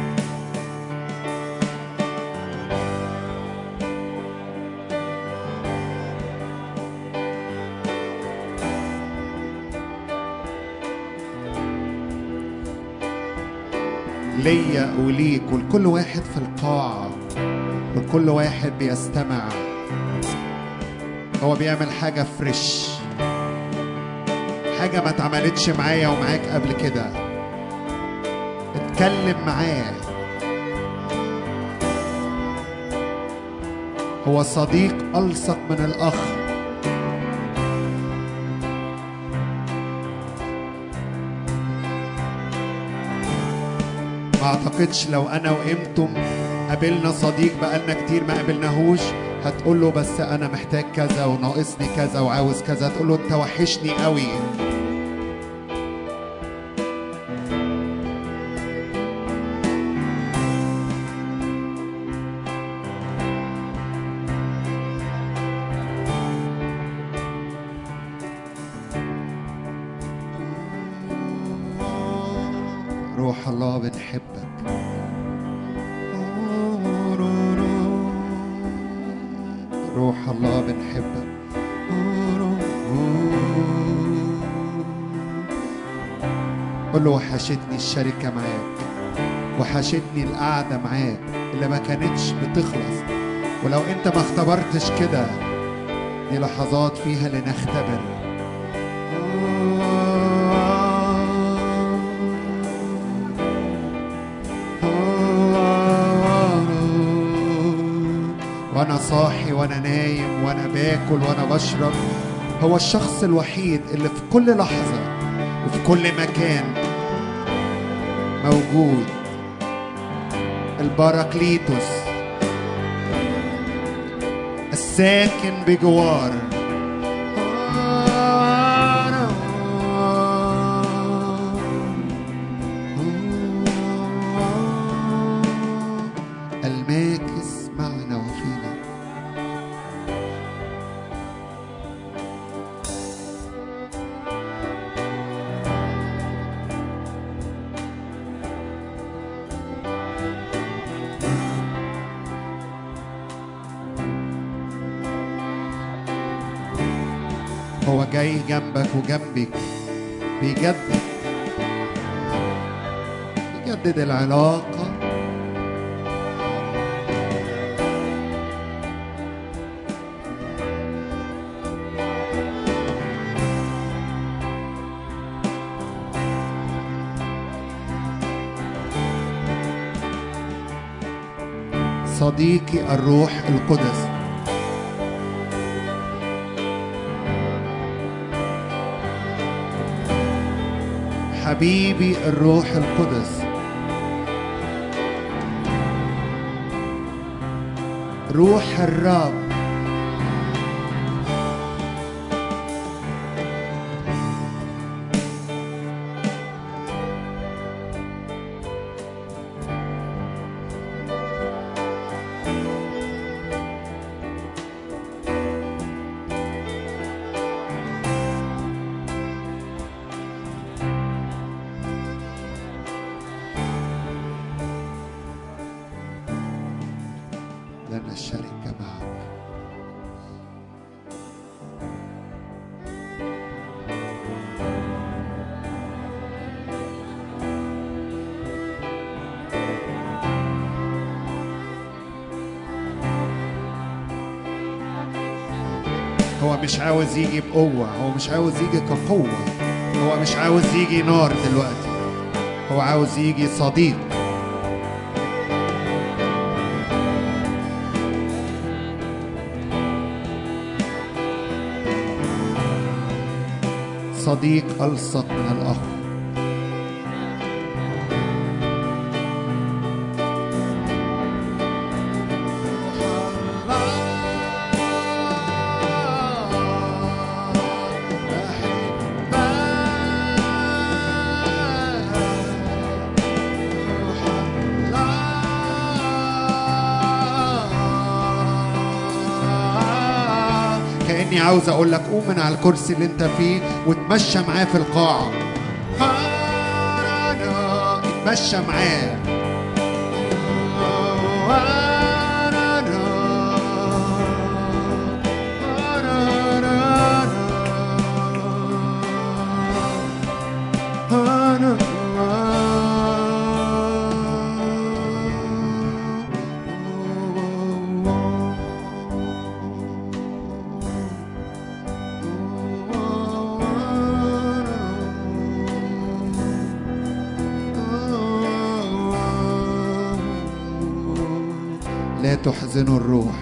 ليا وليك ولكل واحد في القاعة وكل واحد بيستمع هو بيعمل حاجة فريش حاجة ما اتعملتش معايا ومعاك قبل كده اتكلم معاه هو صديق ألصق من الأخ ما اعتقدش لو انا وانتم قابلنا صديق بقالنا كتير ما قابلناهوش هتقول له بس انا محتاج كذا وناقصني كذا وعاوز كذا تقول له انت وحشني قوي روح الله بنحبك روح الله بنحبك قول له وحشتني الشركة معاك وحشتني القعدة معاك اللي ما كانتش بتخلص ولو انت ما اختبرتش كده دي لحظات فيها لنختبر وانا صاحي وانا نايم وانا باكل وانا بشرب هو الشخص الوحيد اللي في كل لحظة وفي كل مكان موجود الباراكليتوس الساكن بجوار الماكس معنا وفينا جاي جنبك وجنبك بيجدد بيجدد العلاقة صديقي الروح القدس حبيبي الروح القدس روح الرب لن الشركة معك هو مش عاوز يجي بقوة هو مش عاوز يجي كقوة هو مش عاوز يجي نار دلوقتي هو عاوز يجي صديق صديق ألصق من الأخ كأني عاوز أقول لك قوم من على الكرسي اللي أنت فيه وتمشى معاه في القاعة اتمشى معاه لا تحزنوا الروح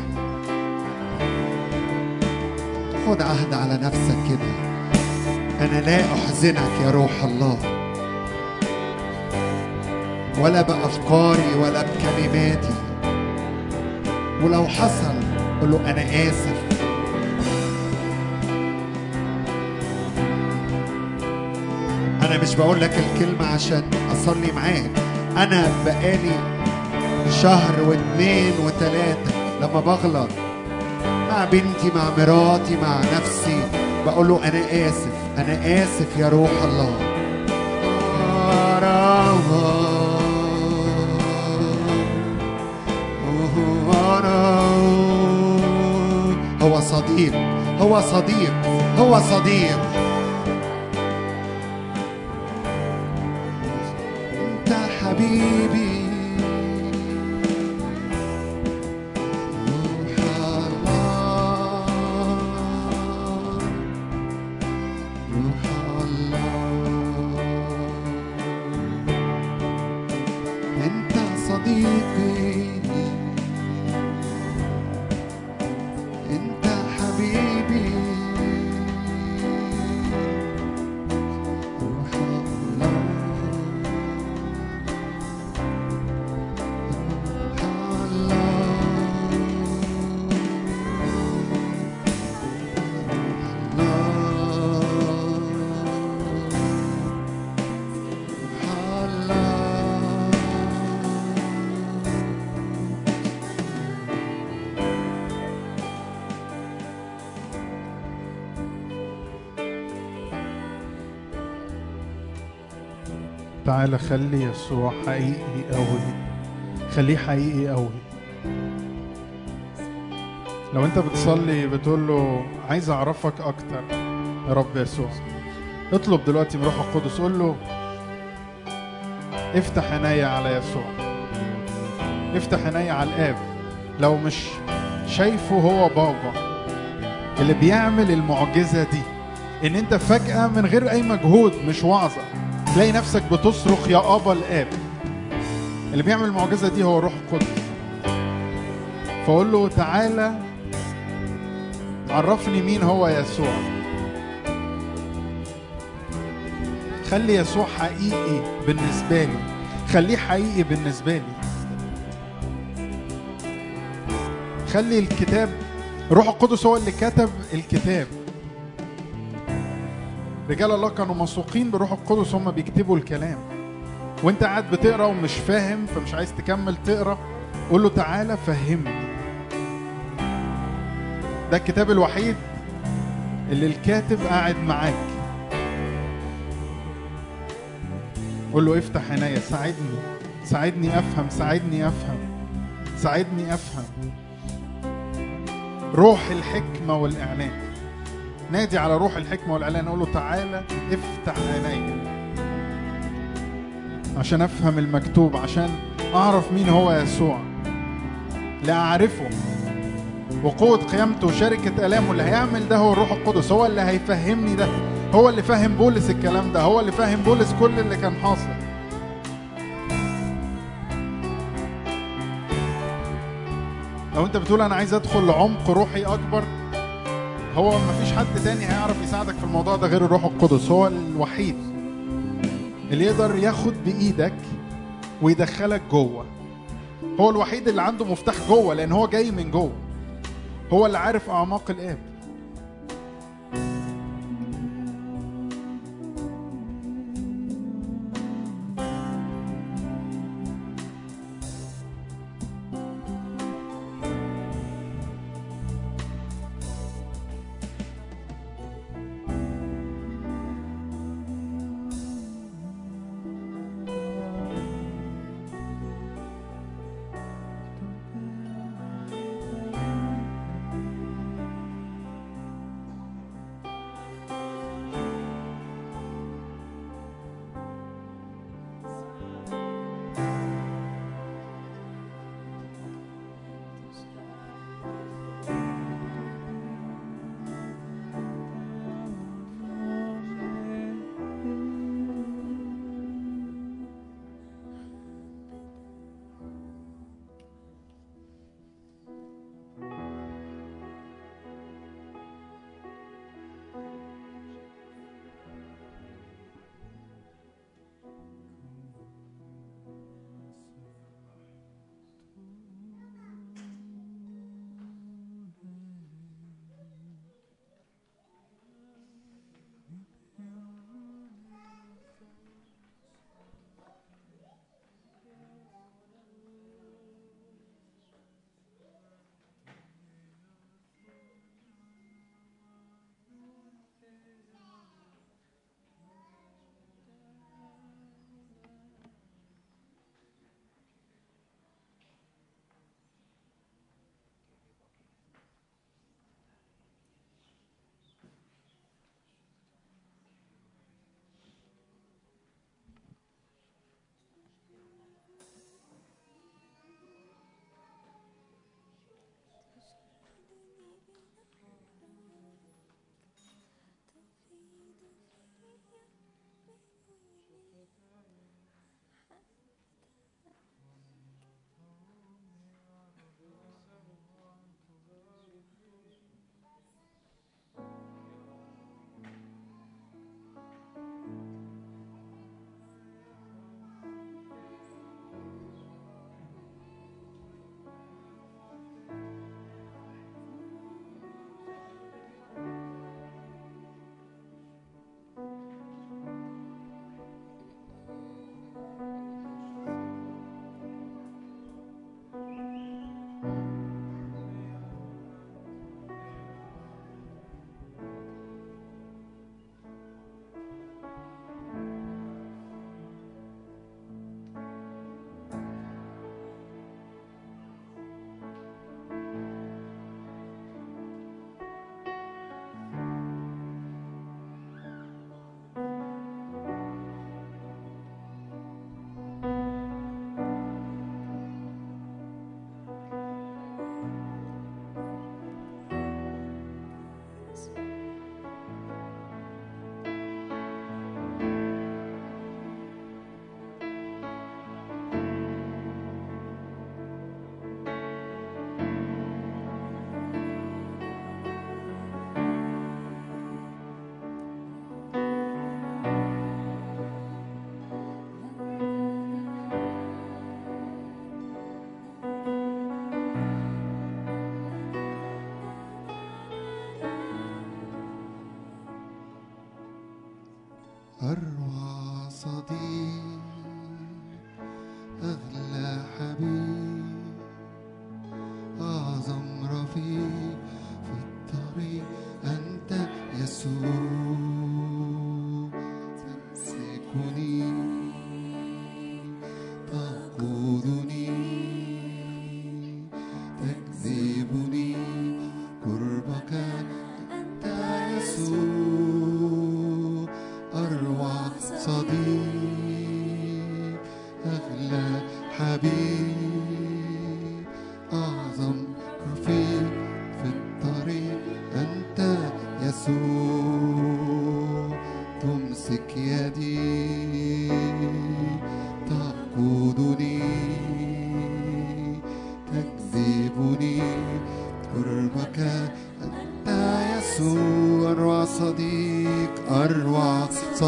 خد عهد على نفسك كده أنا لا أحزنك يا روح الله ولا بأفكاري ولا بكلماتي ولو حصل قل له أنا آسف أنا مش بقول لك الكلمة عشان أصلي معاك أنا بقالي شهر واثنين وثلاثة لما بغلط مع بنتي مع مراتي مع نفسي بقول له أنا آسف أنا آسف يا روح الله هو صديق هو صديق هو صديق انت حبيبي روح الله روح الله انت صديقي انت حبيبي روح الله تعالى خلي يسوع حقيقي قوي خليه حقيقي قوي لو انت بتصلي بتقول له عايز اعرفك اكتر يا رب يسوع اطلب دلوقتي من روح القدس قول له افتح عينيا على يسوع افتح عينيا على الاب لو مش شايفه هو بابا اللي بيعمل المعجزه دي ان انت فجاه من غير اي مجهود مش وعظه تلاقي نفسك بتصرخ يا ابا الاب اللي بيعمل المعجزه دي هو روح القدس فقول له تعالى عرفني مين هو يسوع خلي يسوع حقيقي بالنسبة لي خليه حقيقي بالنسبة لي خلي الكتاب روح القدس هو اللي كتب الكتاب رجال الله كانوا مسوقين بروح القدس هم بيكتبوا الكلام وانت قاعد بتقرا ومش فاهم فمش عايز تكمل تقرا قول له تعالى فهمني ده الكتاب الوحيد اللي الكاتب قاعد معاك قول له افتح عينيا ساعدني ساعدني افهم ساعدني افهم ساعدني افهم روح الحكمة والإعلان نادي على روح الحكمة والإعلان قول له تعالى افتح عينيا عشان أفهم المكتوب عشان أعرف مين هو يسوع لأعرفه وقوة قيامته وشركة آلامه اللي هيعمل ده هو الروح القدس هو اللي هيفهمني ده هو اللي فاهم بولس الكلام ده هو اللي فاهم بولس كل اللي كان حاصل لو انت بتقول انا عايز ادخل لعمق روحي اكبر هو مفيش حد تاني هيعرف يساعدك في الموضوع ده غير الروح القدس هو الوحيد اللي يقدر ياخد بايدك ويدخلك جوه هو الوحيد اللي عنده مفتاح جوه لان هو جاي من جوه هو اللي عارف اعماق الاب أروع صديق أغلى حبيب أعظم رفيق في الطريق أنت يسوع تمسكني تقودني تجذبني قربك أنت يسوع أروع صديق أغلى حبيب أعظم رفيق في الطريق أنت يسوع تمسك يدي تقودني تجذبني قربك أنت يسوع أروع صديق أروع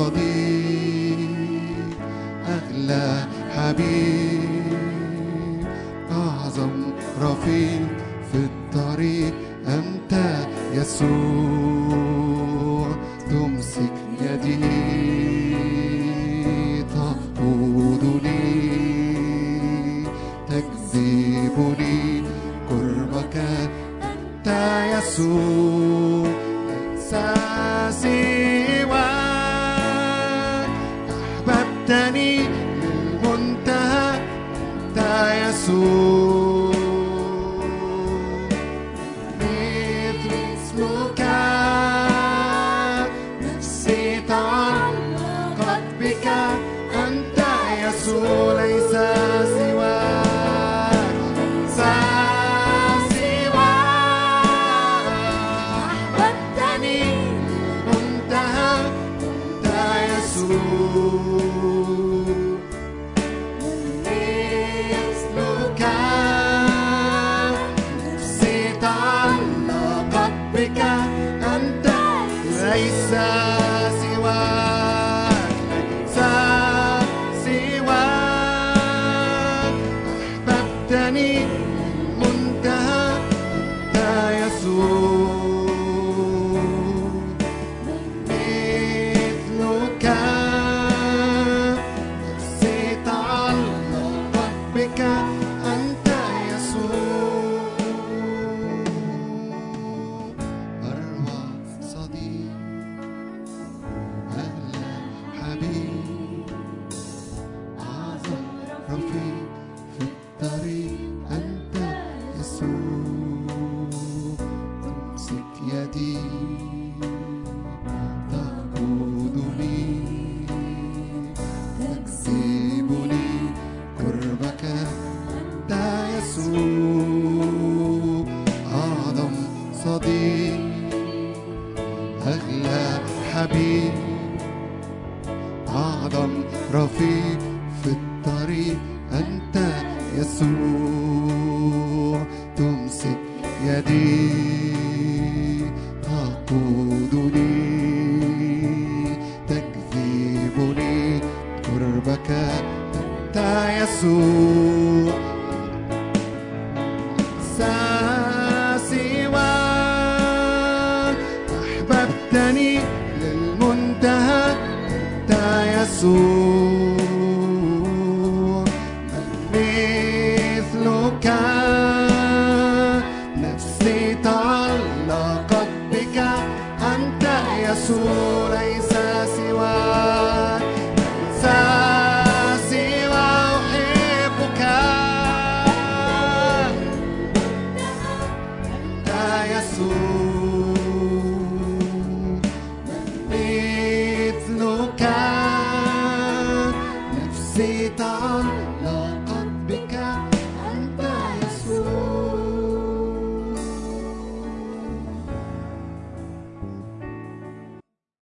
صديق أغلى حبيب أعظم رفيق في الطريق أنت يسوع تمسك يدي تقودني تجذبني قربك أنت يسوع ليس سواك أحببتني للمنتهى أنت يسوع مثل اسمك نفسي تعلقت بك أنت يسوع ليس سواك ليس سواك أحببتني منتهى أنت يسوع مثلك نفسي تعلقت بك أنت ليس سواك ليس سواك أحببتني المنتهى أنت يسوع مثلك نفسي تعلقت بك أنت يسوع أروع صديق أغلى حبيب أعظم رفيق في الطريق أنت يسوع تمسك يدي تقودني تجذبني قربك أنت يسوع أعظم صديق أغلى حبيب أعظم رفيق في الطريق أنت يسوع تمسك يدي تقودني تجذبني قربك أنت يسوع سواك أحببتني للمنتهى أنت يسوع مثلك نفسي تعلقت بك أنت يسوع ليس سواك ليس سوى أحبك أنت يسوع مثلك نفسي تعلق